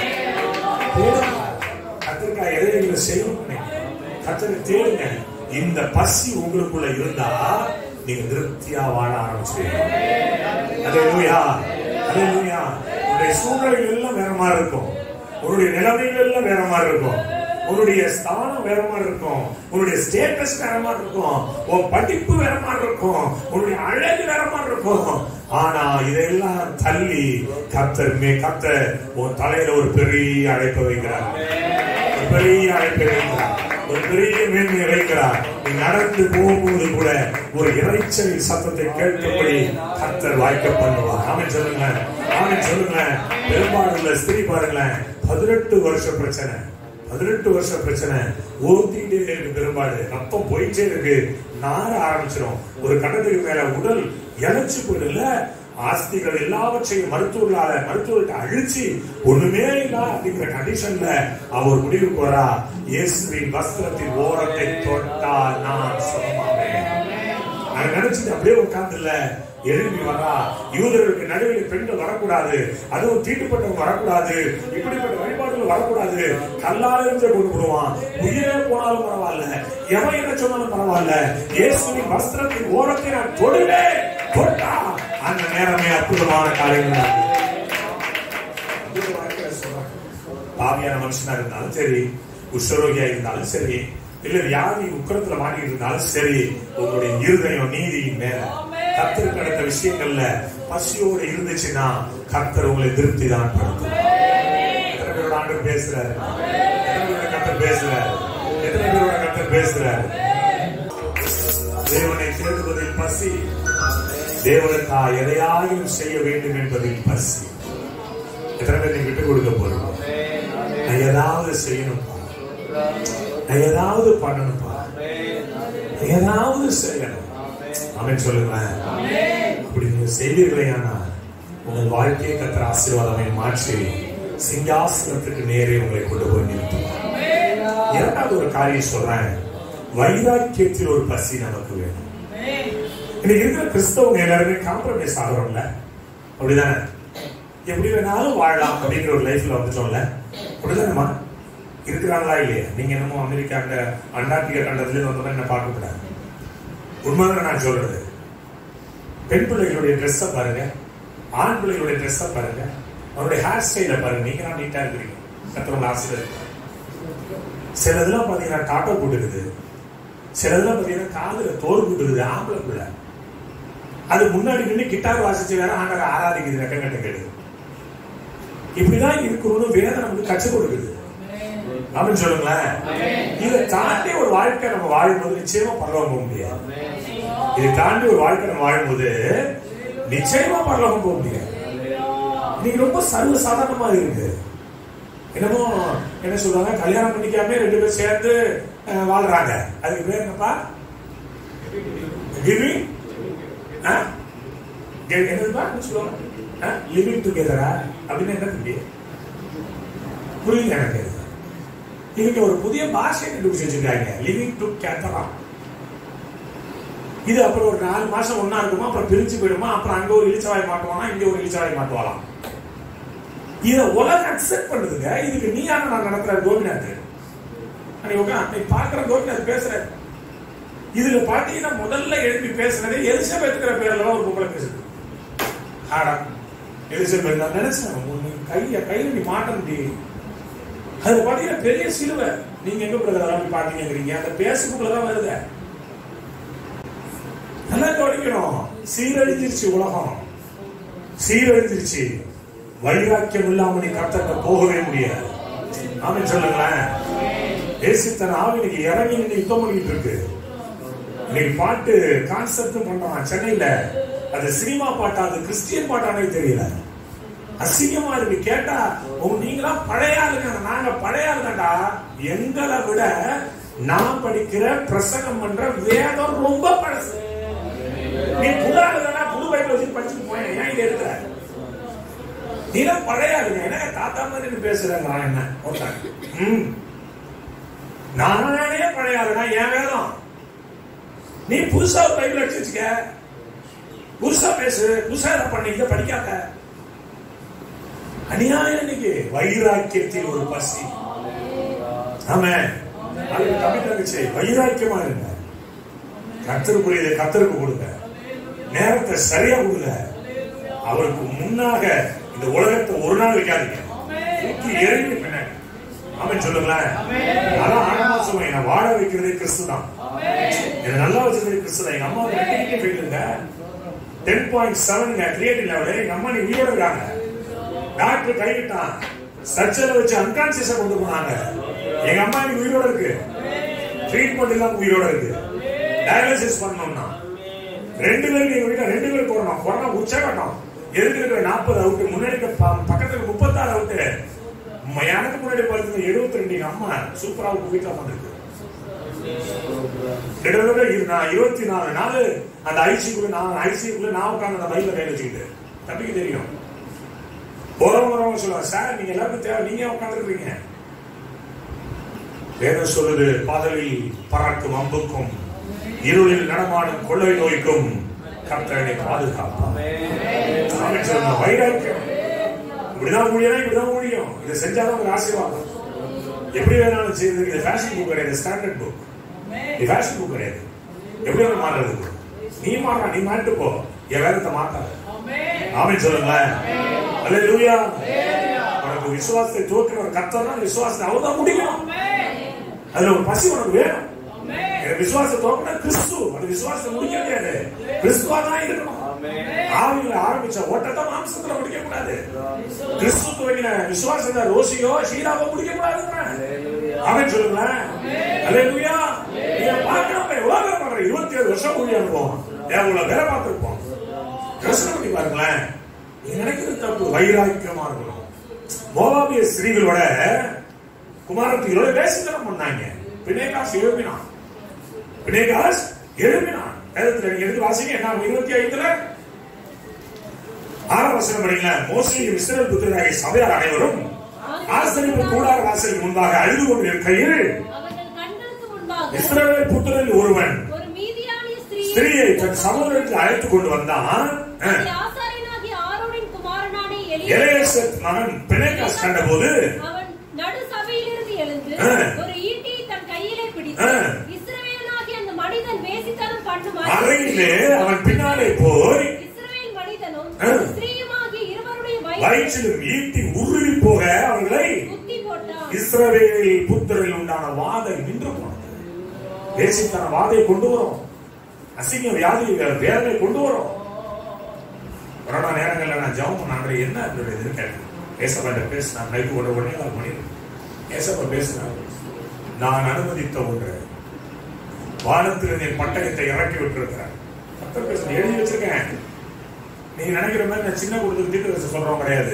கத்திரிக்காய் எதை நீங்க செய்யணும் கத்தரை தேடுங்க இந்த பசி உங்களுக்குள்ள இருந்தா நீங்க திருப்தியா வாழ ஆரம்பிச்சிருவீங்க அல்லேலூயா அல்லேலூயா உங்களுடைய சூழ்நிலைகள் எல்லாம் வேற மாதிரி இருக்கும் உங்களுடைய நிலைமைகள் எல்லாம் வேற மாதிரி இருக்கும் உன்னுடைய ஸ்தானம் வேற மாதிரி இருக்கும் உன்னுடைய ஸ்டேட்டஸ் வேற மாதிரி இருக்கும் உன் படிப்பு வேற மாதிரி இருக்கும் உன்னுடைய அழகு வேற மாதிரி இருக்கும் ஆனா இதெல்லாம் தள்ளி கத்தர் மே கத்தர் உன் தலையில ஒரு பெரிய அழைப்பை வைக்கிறார் ஒரு பெரிய அழைப்பை வைக்கிறார் ஒரு பெரிய மேன்மையை வைக்கிறார் நீ நடந்து போகும்போது கூட ஒரு இறைச்சலின் சத்தத்தை கேட்கும்படி கத்தர் வாய்க்க பண்ணுவார் ஆமென் சொல்லுங்க ஆமென் சொல்லுங்க பெரும்பாலுள்ள ஸ்திரீ பாருங்களேன் பதினெட்டு வருஷ பிரச்சனை பதினெட்டு வருஷம் பிரச்சனை ஓத்திட்டே இருக்கு பெரும்பாடு ரத்தம் போயிட்டே இருக்கு நார ஆரம்பிச்சிடும் ஒரு கட்டத்துக்கு மேல உடல் இழைச்சு போயிடல ஆஸ்திகள் எல்லாவற்றையும் மருத்துவர்களால மருத்துவர்கிட்ட அழிச்சு ஒண்ணுமே இல்ல அப்படிங்கிற கண்டிஷன்ல அவர் முடிவுக்கு வரா இயேசுவின் வஸ்திரத்தின் ஓரத்தை தொட்டால் நான் சுகமாவேன் நான் நினைச்சிட்டு அப்படியே உட்கார்ந்து இல்ல எழுப்பி வரா யூதர்களுக்கு நடுவில் பெண்கள் வரக்கூடாது அதுவும் தீட்டுப்பட்டவங்க வரக்கூடாது இப்படிப்பட்ட வழிபாடுகள் வரக்கூடாது கல்லால இருந்து கொண்டு போடுவான் உயிரே போனாலும் பரவாயில்ல எவன் என்ன சொன்னாலும் பரவாயில்ல இயேசுவின் வஸ்திரத்தின் ஓரத்தை நான் தொடுவே தொட்டா அந்த நேரமே அற்புதமான காரியங்கள் நடக்கும். அற்புத வாழ்க்கையில சொல்றேன். பாவியான மனுஷனா இருந்தாலும் சரி குஷ்டரோகியா இருந்தாலும் சரி இல்ல வியாதி உக்கரத்துல மாட்டிட்டு இருந்தாலும் சரி உங்களுடைய இருதயம் நீதியின் மேல கத்தருக்கு நடந்த விஷயங்கள்ல பசியோட இருந்துச்சுன்னா கத்தர் உங்களை திருப்தி தான் படுத்தும் எத்தனை பேரோட ஆண்டவர் பேசுறாரு எத்தனை பேரோட கத்தர் பேசுறாரு எத்தனை பேரோட கத்தர் பேசுறாரு தேவனை தேடுவதில் பசி தேவனுக்கா எதையாயும் செய்ய வேண்டும் என்பதில் பசி எத்தனை பேர் நீ விட்டு கொடுக்க போறோம் நான் ஏதாவது செய்யணும்ப்பா நான் ஏதாவது பண்ணணும்ப்பா நான் ஏதாவது செய்யணும் அவன் சொல்லுங்களேன் அப்படி நீங்க செய்வீர்களே ஆனால் உங்கள் வாழ்க்கையை கத்திர ஆசீர்வாதமை மாற்றி சிங்காசனத்துக்கு நேரே உங்களை கொண்டு போய் நிறுத்துவார் இரண்டாவது ஒரு காரியம் சொல்றேன் வைராக்கியத்தில் ஒரு பசி நமக்கு வேணும் இன்னைக்கு இருக்கிற கிறிஸ்தவங்க எல்லாருமே காம்ப்ரமைஸ் ஆகிறோம்ல அப்படிதானே எப்படி வேணாலும் வாழலாம் அப்படிங்கிற ஒரு லைஃப்ல வந்துட்டோம்ல அப்படிதானேமா இருக்கிறாங்களா இல்லையா நீங்க என்னமோ அமெரிக்கா அந்த அண்டார்டிகா கண்டத்துல இருந்து வந்தோம்னா என்ன பார்க்க கூடாது உண்மைதான் நான் சொல்றது பெண் பிள்ளைகளுடைய ட்ரெஸ்ஸை பாருங்க ஆண் பிள்ளைகளுடைய ட்ரெஸ்ஸை பாருங்க அவருடைய ஹேர் ஸ்டைலை பாருங்க நீங்க நான் நீட்டா இருக்கிறீங்க கத்தவங்க ஆசிரியர் சிலதெல்லாம் பாத்தீங்கன்னா டாட்டோ போட்டுக்குது சிலதெல்லாம் பாத்தீங்கன்னா காதுல தோல் போட்டுக்குது ஆம்பளை பிள்ளை அது முன்னாடி நின்று கிட்டார் வாசிச்சு வேற ஆண்டரை ஆராதிக்குது ரெக்க கட்ட கேடு இப்படிதான் இருக்கணும்னு வேதம் நமக்கு கற்றுக் கொடுக்குது அப்படின்னு சொல்லுங்களேன் இதை தாண்டி ஒரு வாழ்க்கை நம்ம வாழும்போது நிச்சயமா பரலோகம் போக முடியாது இதை தாண்டி ஒரு வாழ்க்கை நம்ம வாழும்போது நிச்சயமா பரலோகம் போக முடியாது இன்னைக்கு ரொம்ப சர்வ சாதாரணமா இருக்கு என்னமோ என்ன சொல்றாங்க கல்யாணம் பண்ணிக்காம ரெண்டு பேரும் சேர்ந்து அஹ், வாழ்றாங்க அதுக்கு பேர் என்னப்பா கிவிங் என்னதுப்பா என்ன சொல்லுவாங்க லிவிங் டுகெதரா அப்படின்னு என்ன தம்பி புரியுது எனக்கு இவங்க ஒரு புதிய பாஷை கண்டுபிடிச்சு வச்சிருக்காங்க லிவிங் டு கேத்தரா இது அப்புறம் ஒரு நாலு மாசம் ஒண்ணா இருக்குமா அப்புறம் பிரிச்சு போயிடுமா அப்புறம் அங்க ஒரு இழிச்சவாய் மாட்டுவானா இங்க ஒரு இழிச்சவாய் மாட்டுவாலாம் இத உலகம் அக்செப்ட் பண்ணுதுங்க இதுக்கு நீயான நான் நடத்துற கோபிநாத் அன்னைக்கு உட்காந்து அன்னைக்கு பாக்குற கோபிநாத் பேசுற இதுல பாத்தீங்கன்னா முதல்ல எழுப்பி பேசுனது எலிசபெத்துக்கிற பேர்ல தான் ஒரு பொம்பளை பேசுது ஆடா எலிசபெத் நான் நினைச்சேன் உன்னை கைய கையில நீ மாட்ட முடியும் அது பாத்தீங்கன்னா பெரிய சிலுவை நீங்க எங்க பிரதர் அதெல்லாம் பாத்தீங்கிறீங்க அந்த பேசுக்குள்ள தான் வருது நல்லா கவனிக்கணும் சீரழிஞ்சிருச்சு உலகம் சீரழிஞ்சிருச்சு வைராக்கியம் இல்லாம நீ கத்தட்ட போகவே முடியாது ஆமே சொல்லுங்களேன் தேசித்தன் ஆவி இன்னைக்கு இறங்கி நின்னு யுத்தம் பண்ணிட்டு இருக்கு இன்னைக்கு பாட்டு கான்செப்டும் பண்றான் சென்னையில அது சினிமா பாட்டா அது கிறிஸ்டியன் பாட்டானே தெரியல அசிங்கமா இருக்கு கேட்டா உங்க நீங்களா பழைய ஆளுங்க நாங்க பழைய ஆளுங்கடா எங்களை விட நான் படிக்கிற பிரசங்கம் பண்ற வேதம் ரொம்ப பழசு நீ புது ஆளுங்கன்னா புது பைபிள் வச்சு படிச்சுட்டு போயேன் ஏன் இங்க இருக்கிற நீலாம் பழைய ஆளுங்க என்ன தாத்தா மாதிரி நீ பேசுறேங்க என்ன ஒருத்தன் ம் நானே பழைய ஆளுனா என் வேதம் நீ புதுசா ஒரு பைபிள் அடிச்சு வச்சுக்க புதுசா பேசு புதுசா இதை பண்ணி இதை படிக்காத அநியாயம் இன்னைக்கு வைராக்கியத்தில் ஒரு பசி ஆமே அதுக்கு தமிழ் தங்கச்சி வைராக்கியமா இருங்க கத்தருக்குரியதை கத்தருக்கு கொடுங்க நேரத்தை சரியா கொடுங்க அவருக்கு முன்னாக இந்த உலகத்தை ஒரு நாள் வைக்காதீங்க தூக்கி எறிந்து பின்னாடி ஆமென் சொல்லுங்களேன் அதான் ஆழமா சொல்லுவேன் நான் வாழ வைக்கிறதே கிறிஸ்து தான் என்ன நல்லா வச்சிருக்கிறது கிறிஸ்து தான் எங்க அம்மா ரெண்டு போயிட்டுங்க டென் பாயிண்ட் செவனுங்க கிரியேட்டிவ் லெவல் எங்க அம்மா நீ உயிரோட இருக்காங்க டாக்டர் கைவிட்டான் சர்ச்சையில வச்சு அன்கான்சியஸா கொண்டு போனாங்க எங்க அம்மா இன்னைக்கு உயிரோட இருக்கு ட்ரீட்மெண்ட் இல்லாம உயிரோட இருக்கு டயாலிசிஸ் பண்ணணும்னா ரெண்டு பேருக்கு எங்க வீட்டுல ரெண்டு பேர் போடணும் கொரோனா உச்சகட்டம் எதுக்கு இருக்கிற நாற்பது அவுட்டு முன்னாடி இருக்க ப- பக்கத்துல முப்பத்தாறு அவுட்டு ம- எனக்கு முன்னாடி பார்த்தது எழுபத்தி ரெண்டு எங்க அம்மா சூப்பரா உங்க வீட்டுல வந்திருக்கு கிட்டத்தட்ட இரு- நான் இருபத்தி நாலு நாள் அந்த ஐசிக்குள்ள நான் ஐசிக்குள்ள நான் உட்காந்து அந்த பைக்ல கையில் வச்சுக்கிட்டு தம்பிக்கு தெரியும் போறவங்க வரவங்க சொல்லுவாங்க சார் நீங்க எல்லாருக்கும் தேவை நீங்க உட்காந்துருக்கீங்க வேதம் சொல்லுது பாதலில் பறக்கும் அம்புக்கும் இருளில் நடமாடும் கொள்ளை நோய்க்கும் கர்த்தரனை பாதுகாப்பான் ஆமென் சொல்லுங்க. வைராக்கியம் இப்படிதான் முடியும் இப்படிதான் முடியும் இதை செஞ்சாதான் ஒரு ஆசீர்வாதம் எப்படி வேணாலும் செய்யுது இது ஃபேஷன் புக் கிடையாது ஸ்டாண்டர்ட் புக் இது ஃபேஷன் புக் கிடையாது எப்படி வேணும் மாறுறது நீ மாறா நீ மாட்டு போ என் வேதத்தை மாத்தாத ஆமென் சொல்லுங்களேன் அல்லேலூயா உனக்கு விசுவாசத்தை துவக்கிற ஒரு கர்த்தர் தான் விசுவாசத்தை அவர் தான் முடிக்கணும் அதுல ஒரு பசி உனக்கு வேணும் எனக்கு விசுவாசத்தை துவக்கினா கிறிஸ்து அந்த விசுவாசத்தை முடிக்க முடியாது கிறிஸ்துவா தான் இருக்கணும் ஆவியில ஆரம்பிச்ச ஓட்டத்தை மாம்சத்துல முடிக்க கூடாது கிறிஸ்து துவங்கின விசுவாசத்தை ரோசியோ ஷீராவோ முடிக்க கூடாது அவன் சொல்லுங்களேன் அல்லேலூயா நீங்க பார்க்கணும் எவ்வளவு பேர் பண்ற இருபத்தி ஏழு வருஷம் ஊழியம் அனுபவம் எவ்வளவு வேலை பார்த்திருப்போம் யோசனை பண்ணி பாருங்களேன் நீங்க நினைக்கிறது தப்பு வைராக்கியமா இருக்கணும் மோவாபிய ஸ்திரீகளோட குமாரத்திகளோட வேசித்தனம் பண்ணாங்க பினேகாஸ் எழுப்பினான் பினேகாஸ் எழுப்பினான் வேதத்துல நீங்க எடுத்து வாசிங்க என்ன இருபத்தி ஐந்துல ஆறாம் வசனம் படிங்கள மோசையும் இஸ்ரேல் புத்திரராகிய சபையார் அனைவரும் ஆசிரியப்பு கூடார வாசலுக்கு முன்பாக அழுது கொண்டிருக்கையில் அவர்கள் கண்களுக்கு முன்பாக இஸ்ரவேல் புத்திரரில் ஒருவன் ஒரு மீதியானிய ஸ்திரீ ஸ்திரீயை தன் சகோதரத்தில் அழைத்துக் கொண்டு வந்தான் அஹ், ஆசாரியனாகிய ஆரோனின் குமாரனானே எலியா எலியேசர் மகன் பிணைக்காஸ் கண்டபோது அவன் நடு சபையிலிருந்து எழுந்து ஆ. ஒரு ஈட்டியை தன் கையிலே பிடித்து ஆ. இஸ்ரவேலனாகிய அந்த மனிதன் வேசித்தனம் பண்ணும் அறையிலே அவன் பின்னாலே போய் இஸ்ரவேல் மனிதனும் ஆ. ஸ்திரீயுமாகிய இருவருடைய வயிற்றில் வயிற்றிலும் ஈட்டி உருவி போக அவர்களை குத்தி போட்டான் இஸ்ரவேலில் புத்திரில் உண்டான வாதை நின்று போனது தேசித்தன வாதையை கொண்டு வரும் அசிங்க வியாதி வேதனை கொண்டு வரும் கொரோனா நேரங்கள்ல நான் ஜெபம் பண்ண என்ன இருந்தது இதுன்னு கேட்டேன் ஏசப்பாட்ட பேசினான் நைட்டு ஒரு உடனே நான் பண்ணிடுறேன் ஏசப்பா பேசினார் நான் அனுமதித்த ஒன்று வானத்தில் என் பட்டயத்தை இறக்கி விட்டிருக்கிறேன் கர்த்தர் பேசுன எழுதி வச்சிருக்கேன் நீங்க நினைக்கிற மாதிரி நான் சின்ன கொடுத்து தீர்க்கதரிசி சொல்றோம் கிடையாது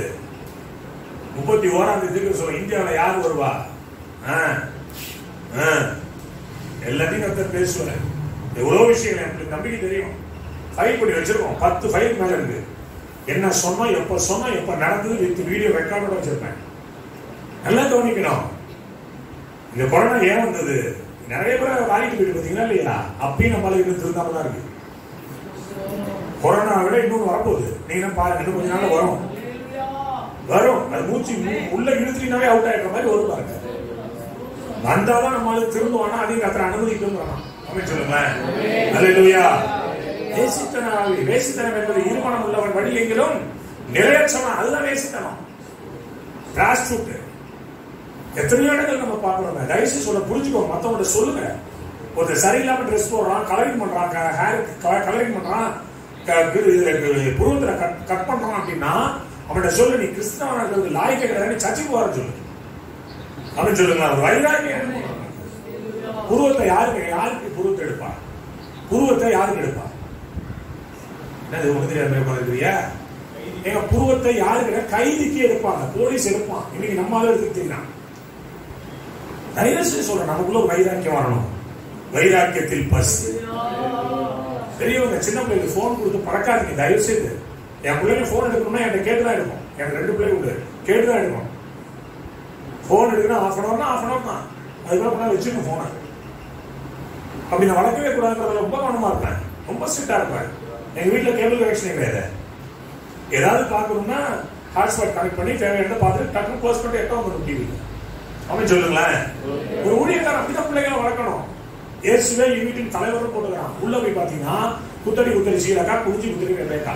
முப்பத்தி ஓராம் தேதி தீர்க்க சொல்ல இந்தியாவில் யார் வருவா ஆ, ஆ. எல்லாத்தையும் கத்தர் பேசுவார் எவ்வளவு விஷயங்கள் எனக்கு நம்பிக்கை தெரியும் ஃபைல் பண்ணி வச்சிருக்கோம் பத்து ஃபைல் மேல இருக்கு என்ன சொன்னோம் எப்ப சொன்னோம் எப்ப நடந்தது வித் வீடியோ ரெக்கார்டோட வச்சிருப்பேன் நல்லா கவனிக்கணும் இந்த கொரோனா ஏன் வந்தது நிறைய பேர் வாங்கிட்டு போயிட்டு பார்த்தீங்களா இல்லையா அப்பயும் நம்மளால இன்னும் திருந்தாம தான் இருக்கு கொரோனா விட இன்னொன்று வரப்போகுது நீங்க பாருங்க இன்னும் கொஞ்ச நாள் வரும் வரும் அது மூச்சு உ- உள்ள இழுத்துனாவே அவுட் ஆயிடுற மாதிரி வரும் பாருங்க வந்தாதான் நம்மளால திரும்புவானா அதையும் கத்திர அனுமதிக்கும் அப்படின்னு சொல்லுங்களேன் அல்லேலூயா வேசித்தனம் ஆவி. வேசித்தனம் என்பது இருமணம் உள்ளவன் வழி எங்கிலும் நிறையற்றவன் அதுதான் வேசித்தனம் பிராஸ்டியூட் எத்தனையோ இடங்கள் நம்ம பார்க்கிறோம் தயவுசெய்து சொல்ல புரிஞ்சுக்கோங்க மத்தவங்க சொல்லுங்க ஒருத்தர் சரியில்லாம ட்ரெஸ் போடுறான் கலரிங் பண்றான் ஹேர் கலரிங் பண்றான் க- இது- இது- புருவத்துல கட் கட் பண்றான் அப்படின்னா அவன்கிட்ட சொல்லு நீ கிறிஸ்தவனா இருக்கிறது லாய்க்க கிடையாது சர்ச்சுக்கு போற சொல்லு அப்படின்னு சொல்லுங்க அவர் வைராகியம் புருவத்தை யாருக்கு யாருக்கு புருவத்தை எடுப்பா புருவத்தை யாருக்கு எடுப்பா என்னது உனக்கு தெரியாம உட்காந்துருக்கிறியா எங்க புருவத்தை யாருக்கு கைதிக்கு எடுப்பாங்க போலீஸ் எடுப்பான் இன்னைக்கு நம்மளால எடுத்துக்கிட்டீங்கன்னா நிறைய விஷயம் சொல்றேன் நமக்குள்ள ஒரு வைராக்கியம் வரணும் வைராக்கியத்தில் பசு பெரியவங்க சின்ன பிள்ளைக்கு ஃபோன் கொடுத்து பழக்காதீங்க தயவு செய்து என் பிள்ளைங்க ஃபோன் எடுக்கணும்னா என்கிட்ட கேட்டு தான் எடுக்கும் எனக்கு ரெண்டு பிள்ளைங்க உண்டு கேட்டு தான் எடுக்கும் ஃபோன் எடுக்கணும் ஆஃப் அன் ஹவர்னா ஆஃப் அன் ஹவர் தான் அதுக்கப்புறம் நான் வச்சுக்கணும் ஃபோனை அப்படி நான் வளர்க்கவே கூடாதுன்றதுல ரொம்ப கவனமா இருப்பேன் ரொம்ப ஸ்ட்ரிக்டா இருப்பேன் எங்க வீட்டுல கேபிள் கனெக்ஷனே கிடையாது ஏதாவது பார்க்கணும்னா ஹாட்ஸ்பாட் கனெக்ட் பண்ணி தேவையான பார்த்துட்டு டக்குனு க்ளோஸ் பண்ணிட்டு எட்ட வந்துடும் டிவி அப்படின்னு சொல்லுங்களேன் ஒரு ஊழியக்காரன் அப்படிதான் பிள்ளைகளை வளர்க்கணும் இயேசுவே யூனிட்டின் தலைவரும் போட்டுக்கிறான் உள்ள போய் பாத்தீங்கன்னா குத்தடி குத்தடி சீரக்கா குடிச்சு குத்தடி வெள்ளைக்கா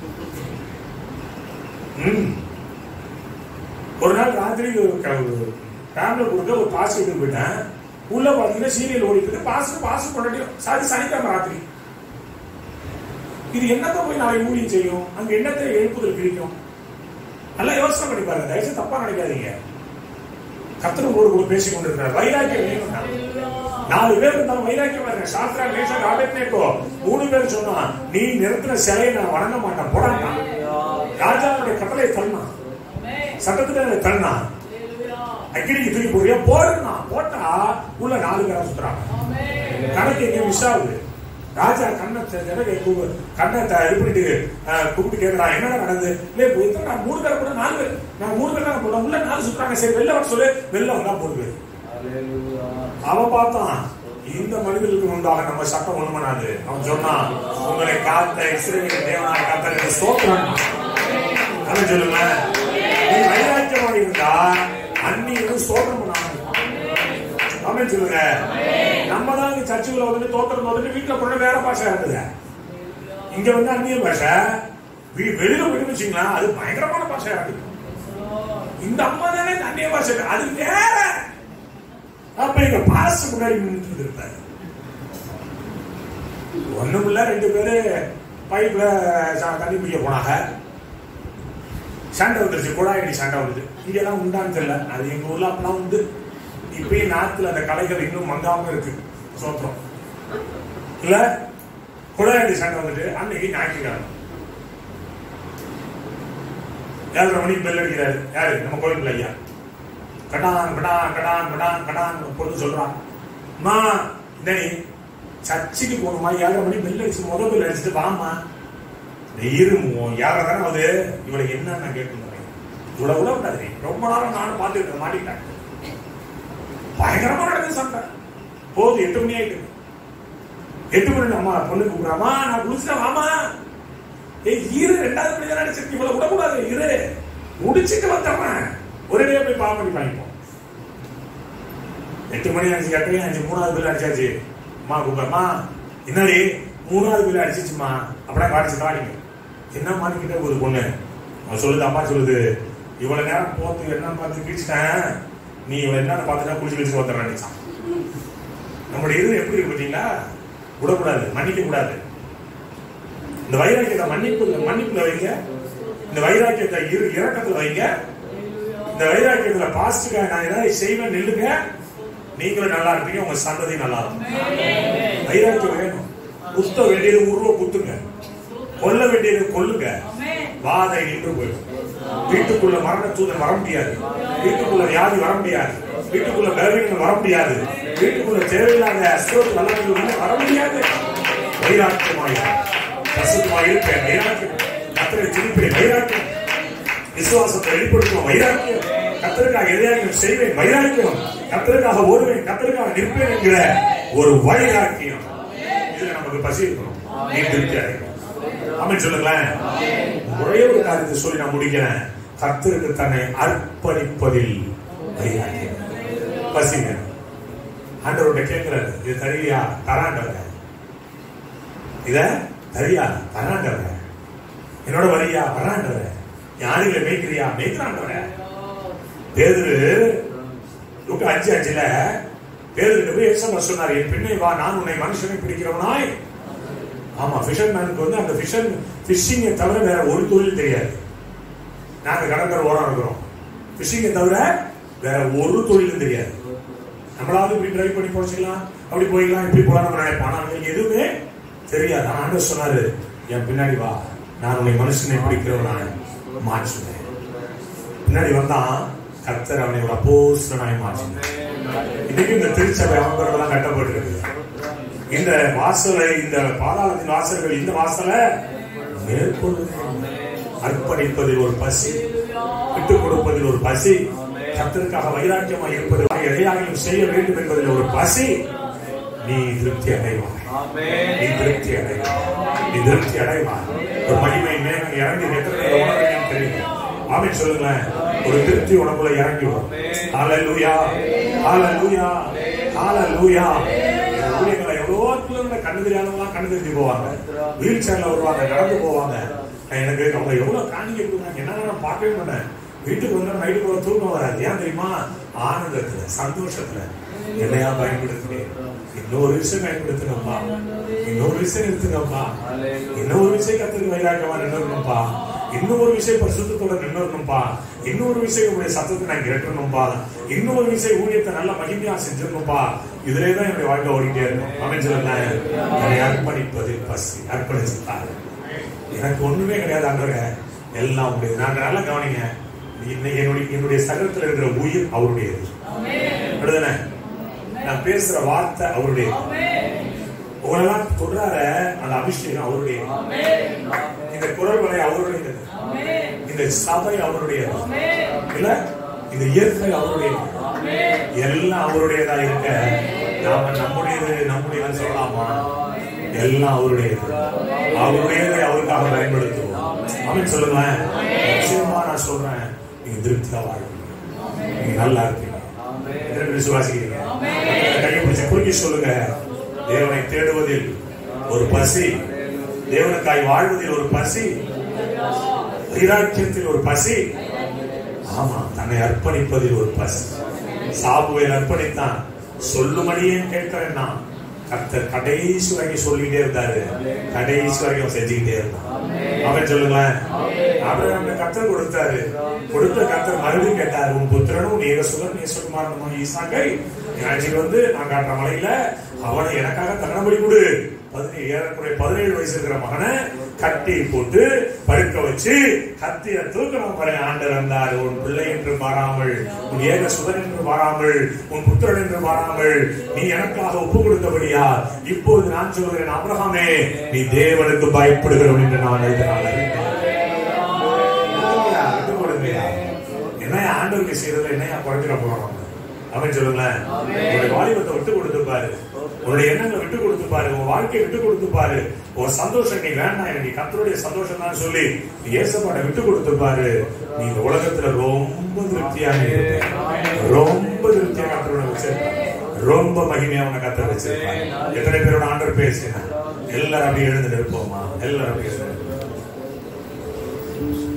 ம் ஒரு நாள் ராத்திரி ஃபேமிலி கொடுக்க ஒரு பாஸ் எடுத்து போயிட்டேன் உள்ள பாத்தீங்கன்னா சீரியல் ஓடிட்டு இருக்கு பாஸ் பாஸ் பண்ணி சாரி சனிக்கிழமை ராத்திரி இது என்னத்த போய் நாளைக்கு ஊழியம் செய்யும் அங்க என்னத்தை எழுப்புதல் கிடைக்கும் நல்லா யோசனை பண்ணி பாருங்க தயவுசெய்து தப்பா நினைக்காதீங்க கத்தர் ஒரு கூட பேசி கொண்டிருக்கிறார் வைராக்கியம் வேணும்னா நாலு பேர் இருந்தாலும் வைராக்கியம் பாருங்க சாஸ்திரா மேஷா ஆபத்னேக்கோ மூணு பேர் சொன்னா நீ நிறுத்தின சிலையை நான் வணங்க மாட்டேன் போடாட்டா ராஜாவுடைய கட்டளை தள்ளினான் சட்டத்துல தள்ளனா அக்கினிக்கு தூக்கி போறியா போடுனா போட்டா உள்ள நாலு பேரை சுத்துறாங்க கணக்கு எங்க மிஸ் ஆகுது ராஜா கண்ணை தெ- திறக்க கூ- கண்ணை த- இது பண்ணிட்டு அஹ், கூப்பிட்டு கேட்கறான் என்னடா நடந்தது இல்ல போய் நான் மூணு பேரை போட நாலு பேர் நான் மூணு பேர் தான் போட்டேன் உள்ள நாலு சுத்துறாங்க சரி வெளில வர சொல்லு வெளில வந்தா மூணு பேர் அவன் பார்த்தான் இந்த மனிதர்களுக்கு முன்பாக நம்ம சட்டம் ஒண்ணு பண்ணாது அவன் சொன்னான் உங்களை காத்த இஸ்ரேலின் தேவனாக காத்த ஸ்தோத்திரம் அவன் சொல்லுங்க நீ வைராக்கியமாக இருந்தா அந்நியரும் ஸ்தோத்திரம் பண்ணாங்க அவன் சொல்லுங்க நம்ம தான் இங்க சர்ச்சுக்குள்ள வந்து தோத்திரம் வந்துட்டு வீட்டுல கொண்டு வேற பாஷை இருக்குது இங்க வந்து அந்நிய பாஷை வீ- வெளியில போயிட்டு வச்சுங்களா அது பயங்கரமான பாஷையா இருக்கு இந்த அம்மா தானே இந்த அந்நிய பாஷை அது வேற அப்ப எங்க பாச முன்னாடி நின்று இருப்பாரு ஒண்ணும் இல்ல ரெண்டு பேரு பைப்ல ச- தண்ணி பிடிக்க போனாங்க சண்டை வந்துருச்சு குழாயடி சண்டை வந்துச்சு இங்கெல்லாம் உண்டான்னு தெரியல அது எங்க ஊர்ல அப்பெல்லாம் உண்டு இப்பயும் நாத்துல அந்த கலைகள் இன்னும் மங்காம இருக்கு சோத்திரம் இல்ல குழாயடி சண்டை வந்துட்டு அன்னைக்கு ஞாயிற்றுக்கிழமை ஏழரை மணிக்கு பெல் அடிக்கிறாரு யாரு நம்ம கோயில் ஐயா கடான் கடான் கடான் கடான் கடான் பொண்ணு சொல்றான் அம்மா இந்த நீ சர்ச்சுக்கு போகணுமா ஏழரை மணி பெல் அடிச்சு முத பெல் அடிச்சுட்டு வாமா இருமோ யார தானே அது இவளுக்கு என்ன நான் கேட்கணும் இவ்வளவு கூட விடாது நீ. ரொம்ப நேரம் நானும் பார்த்துட்டு மாட்டிக்கிட்டேன் பயங்கரமா நடக்குது சண்டை போகுது எட்டு மணி ஆயிட்டு எட்டு மணி அம்மா பொண்ணு கூப்பிடாமா நான் குளிச்சுட்டேன் வாமா ஏய் இரு ரெண்டாவது மணி தான் அடிச்சிருக்கு இவ்வளவு விடக்கூடாது இரு முடிச்சிட்டு வந்துடுறேன் ஒரே போய் பாவம் பண்ணி வாங்கிப்போம் எட்டு மணி அடிச்சு கட்டையும் அஞ்சு மூணாவது பில் அடிச்சாச்சு அம்மா கூப்பிடமா என்னடி மூணாவது பில் அடிச்சிச்சுமா அப்படியே காடிச்சு காடிங்க என்ன மாட்டிக்கிட்ட ஒரு பொண்ணு அவன் சொல்லுது அம்மா சொல்லுது இவ்வளவு நேரம் போத்து என்ன பார்த்து கிழிச்சிட்டேன் நீ இவன் என்னன்னு பார்த்துட்டா குளிச்சு குளிச்சு வந்துடுறான் நம்முடைய இது எப்படி இருக்கு பார்த்தீங்களா விடக்கூடாது மன்னிக்க கூடாது இந்த வைராக்கியத்தை மன்னிப்பு மன்னிப்புல வைங்க இந்த வைராக்கியத்தை இரு இறக்கத்துல வைங்க இந்த வைராக்கியத்துல பாசிட்டிவா நான் ஏதாவது செய்வேன் நில்லுங்க நீங்களும் நல்லா இருப்பீங்க உங்க சந்ததி நல்லா இருக்கும் வைராக்கியம் வேணும் குத்த வேண்டியது உருவ குத்துங்க கொல்ல வேண்டியது கொல்லுங்க வாதை நின்று போயிடும் வீட்டுக்குள்ள மரண தூதன் வர முடியாது வீட்டுக்குள்ள வியாதி வர முடியாது வீட்டுக்குள்ள பலவீனங்கள் வர முடியாது வீட்டுக்குள்ள தேவையில்லாத அஸ்தோத்து வல்லமைகள் வர முடியாது வைராக்கியமாய் பசுமாய் இருப்பேன் வைராக்கியம் கத்தரை துணிப்பேன் வைராக்கியம் விசுவாசத்தை வெளிப்படுத்துவோம் வைராக்கியம் கத்தருக்காக எதையாவது செய்வேன் வைராக்கியம் கத்தருக்காக ஓடுவேன் கத்தருக்காக நிற்பேன் என்கிற ஒரு வைராக்கியம் இதுல நமக்கு பசி இருக்கணும் நீ திருப்தி அடையணும் ஆமென் சொல்லுங்களேன் ஒரே ஒரு காரியத்தை சொல்லி நான் முடிக்கிறேன் கத்தருக்கு தன்னை அர்ப்பணிப்பதில் வைராக்கியம் பசிங்க ஆண்டவர்கிட்ட கேட்கிறாரு இது தருவியா தராண்டவங்க இத தரியா தராண்டவங்க என்னோட வரியா வராண்டவர யாருகளை மேய்க்கிறியா மேய்க்கிறாண்டவர பேதுரு லுக்கா அஞ்சு அஞ்சுல பேதுருக்கு போய் எக்ஸாம்பிள் சொன்னார் என் பெண்ணை வா நான் உன்னை மனுஷனை பிடிக்கிறவனாய் ஆமா ஃபிஷர்மேனுக்கு வந்து அந்த ஃபிஷர் ஃபிஷிங்கை தவிர வேற ஒரு தொழில் தெரியாது நாங்க கடற்கரை ஓரம் இருக்கிறோம் ஃபிஷிங்கை தவிர வேற ஒரு தொழிலும் தெரியாது நம்மளாவது இப்படி டிரைவ் பண்ணி போச்சுக்கலாம் அப்படி போய்க்கலாம் இப்படி போலாம் நம்ம நினைப்போம் ஆனா அவங்களுக்கு எதுவுமே தெரியாது ஆனா ஆண்டவர் சொன்னாரு என் பின்னாடி வா நான் உன்னை மனுஷனை பிடிக்கிறவனாய் மாற்றுவேன் பின்னாடி வந்தான் கர்த்தர் அவனை ஒரு அப்போஸ்தலனாய் மாற்றினார் இன்னைக்கு இந்த திருச்சபை அவங்களெல்லாம் கட்டப்பட்டிருக்கு இந்த வாசலை இந்த பாதாளத்தின் வாசல்கள் இந்த வாசலை மேற்கொள்ளுங்கள் அர்ப்பணிப்பதில் ஒரு பசி விட்டுக் கொடுப்பதில் ஒரு பசி கர்த்தருக்காக வைராக்கியமாக இருப்பது எதையாகிலும் செய்ய வேண்டும் என்பதில் ஒரு பசி நீ திருப்தி அடைவாய் நீ திருப்தி அடைவாய் நீ திருப்தி அடைவாய் ஒரு மகிமை மேகம் இறங்கி எத்தனை பேர் உணர்றீங்கன்னு தெரியும் ஆமென் சொல்லுங்களேன் ஒரு திருப்தி உனக்குள்ள இறங்கி வரும் ஹalleluya ஹalleluya ஹalleluya ஊழியர்களை எவ்வளவோ பிள்ளைங்க கண்ணு தெரியாதவங்களாம் கண்ணு தெரிஞ்சு போவாங்க வீல் சேர்ல வருவாங்க நடந்து போவாங்க எனக்கு அவங்க எவ்வளவு காணிக்க கொடுக்குறாங்க என்ன நான் பார்க்கவே மாட்டேன் வீட்டுக்கு வந்து நைட்டு போல தூக்கம் வராது ஏன் தெரியுமா ஆனந்தத்துல சந்தோஷத்துல என்னையா பயன்படுத்துறேன் இன்னொரு விஷயம் பயன்படுத்துங்கப்பா இன்னொரு விஷயம் எடுத்துங்கப்பா இன்னொரு விஷயம் கத்துக்கு வைராக்கமா நின்றுப்பா இன்னொரு விஷயம் பரிசுத்தத்தோட நின்றுப்பா இன்னொரு விஷயம் உங்களுடைய சத்தத்தை நான் கேட்டணும்பா இன்னொரு விஷயம் ஊழியத்தை நல்ல மகிமையா செஞ்சிடணும்பா இதுலயே தான் என்னுடைய வாழ்க்கை ஓடிட்டே இருக்கும் அமைச்சர் என்னை அர்ப்பணிப்பது பசி அர்ப்பணிச்சுட்டாரு எனக்கு ஒண்ணுமே கிடையாது அங்க எல்லாம் உடையது நான் நல்லா கவனிங்க இன்னைக்கு என்னுடைய என்னுடைய சகலத்துல இருக்கிற உயிர் அவருடையது அப்படிதானே நான் பேசுற வார்த்தை அவருடைய உங்களெல்லாம் தொடர அந்த அபிஷேகம் அவருடைய இந்த குரல் வலை அவருடையது இந்த சபை அவருடையது இல்ல இந்த இயற்கை அவருடையது எல்லாம் அவருடையதா இருக்க நாம நம்முடையது நம்முடையது சொல்லலாமா எல்லாம் அவருடையது அவருடையதை அவருக்காக பயன்படுத்துவோம் அவன் சொல்லுங்களேன் நிச்சயமா நான் சொல்றேன் நீங்க திருப்தியா வாழுங்க நீங்க நல்லா இருப்பீங்க எத்தனை பேர் விசுவாசிக்கிறீங்க கையை பிடிச்சு குறுக்கி சொல்லுங்க தேவனை தேடுவதில் ஒரு பசி தேவனுக்காய் வாழ்வதில் ஒரு பசி வைராக்கியத்தில் ஒரு பசி ஆமா தன்னை அர்ப்பணிப்பதில் ஒரு பசி சாபுவை அர்ப்பணித்தான் சொல்லும்படியே கேட்கிறேன் நான் கர்த்தர் கடைசி வரைக்கும் சொல்லிட்டே இருந்தாரு கடைசி வரைக்கும் செஞ்சுக்கிட்டே இருந்தான் அவன் சொல்லுங்களேன் அவர் அந்த கர்த்தர் கொடுத்தாரு கொடுத்த கர்த்தர் மறுபடியும் கேட்டார் உன் புத்திரனும் நீக சுகர் நேசகுமாரனும் ஈசாக்கை ஞாயிற்று வந்து நான் காட்டுற மலையில அவனை எனக்காக தகனபடி கொடு பதினேழு ஏறக்குறைய பதினேழு வயசு இருக்கிற மகனை கட்டி போட்டு படுக்க வச்சு கத்திய தூக்கணும் பாரு ஆண்டர் வந்தார் உன் பிள்ளை என்று மாறாமல் உன் ஏக சுதன் என்று மாறாமல் உன் புத்திரன் என்று மாறாமல் நீ எனக்காக ஒப்பு கொடுத்தபடியா இப்போது நான் சொல்கிறேன் அப்ரஹாமே நீ தேவனுக்கு பயப்படுகிறவன் என்று நான் எழுதினான் என்ன ஆண்டவருக்கு செய்யறதுல என்னையா குறைஞ்சிட போறோம் அவன் சொல்லுங்களேன் உன்னுடைய வாலிபத்தை விட்டு கொடுத்து பாரு உன்னுடைய எண்ணங்களை விட்டு கொடுத்து பாரு உன் வாழ்க்கையை விட்டு கொடுத்து பாரு உன் சந்தோஷம் நீ வேண்டாம் எனக்கு நீ கத்தருடைய சந்தோஷம் தான் சொல்லி நீ ஏசப்பாட விட்டு கொடுத்து பாரு நீ இந்த உலகத்துல ரொம்ப திருப்தியாக இருப்ப. ரொம்ப திருப்தியா கத்தரோட வச்சிருப்பாரு ரொம்ப மகிமையா உன்னை கத்தர் வச்சிருப்பாரு எத்தனை பேரோட ஆண்டர் பேசினா எல்லாரும் அப்படியே எழுந்து நிற்போமா எல்லாரும் அப்படியே எழுந்து நிற்போம்.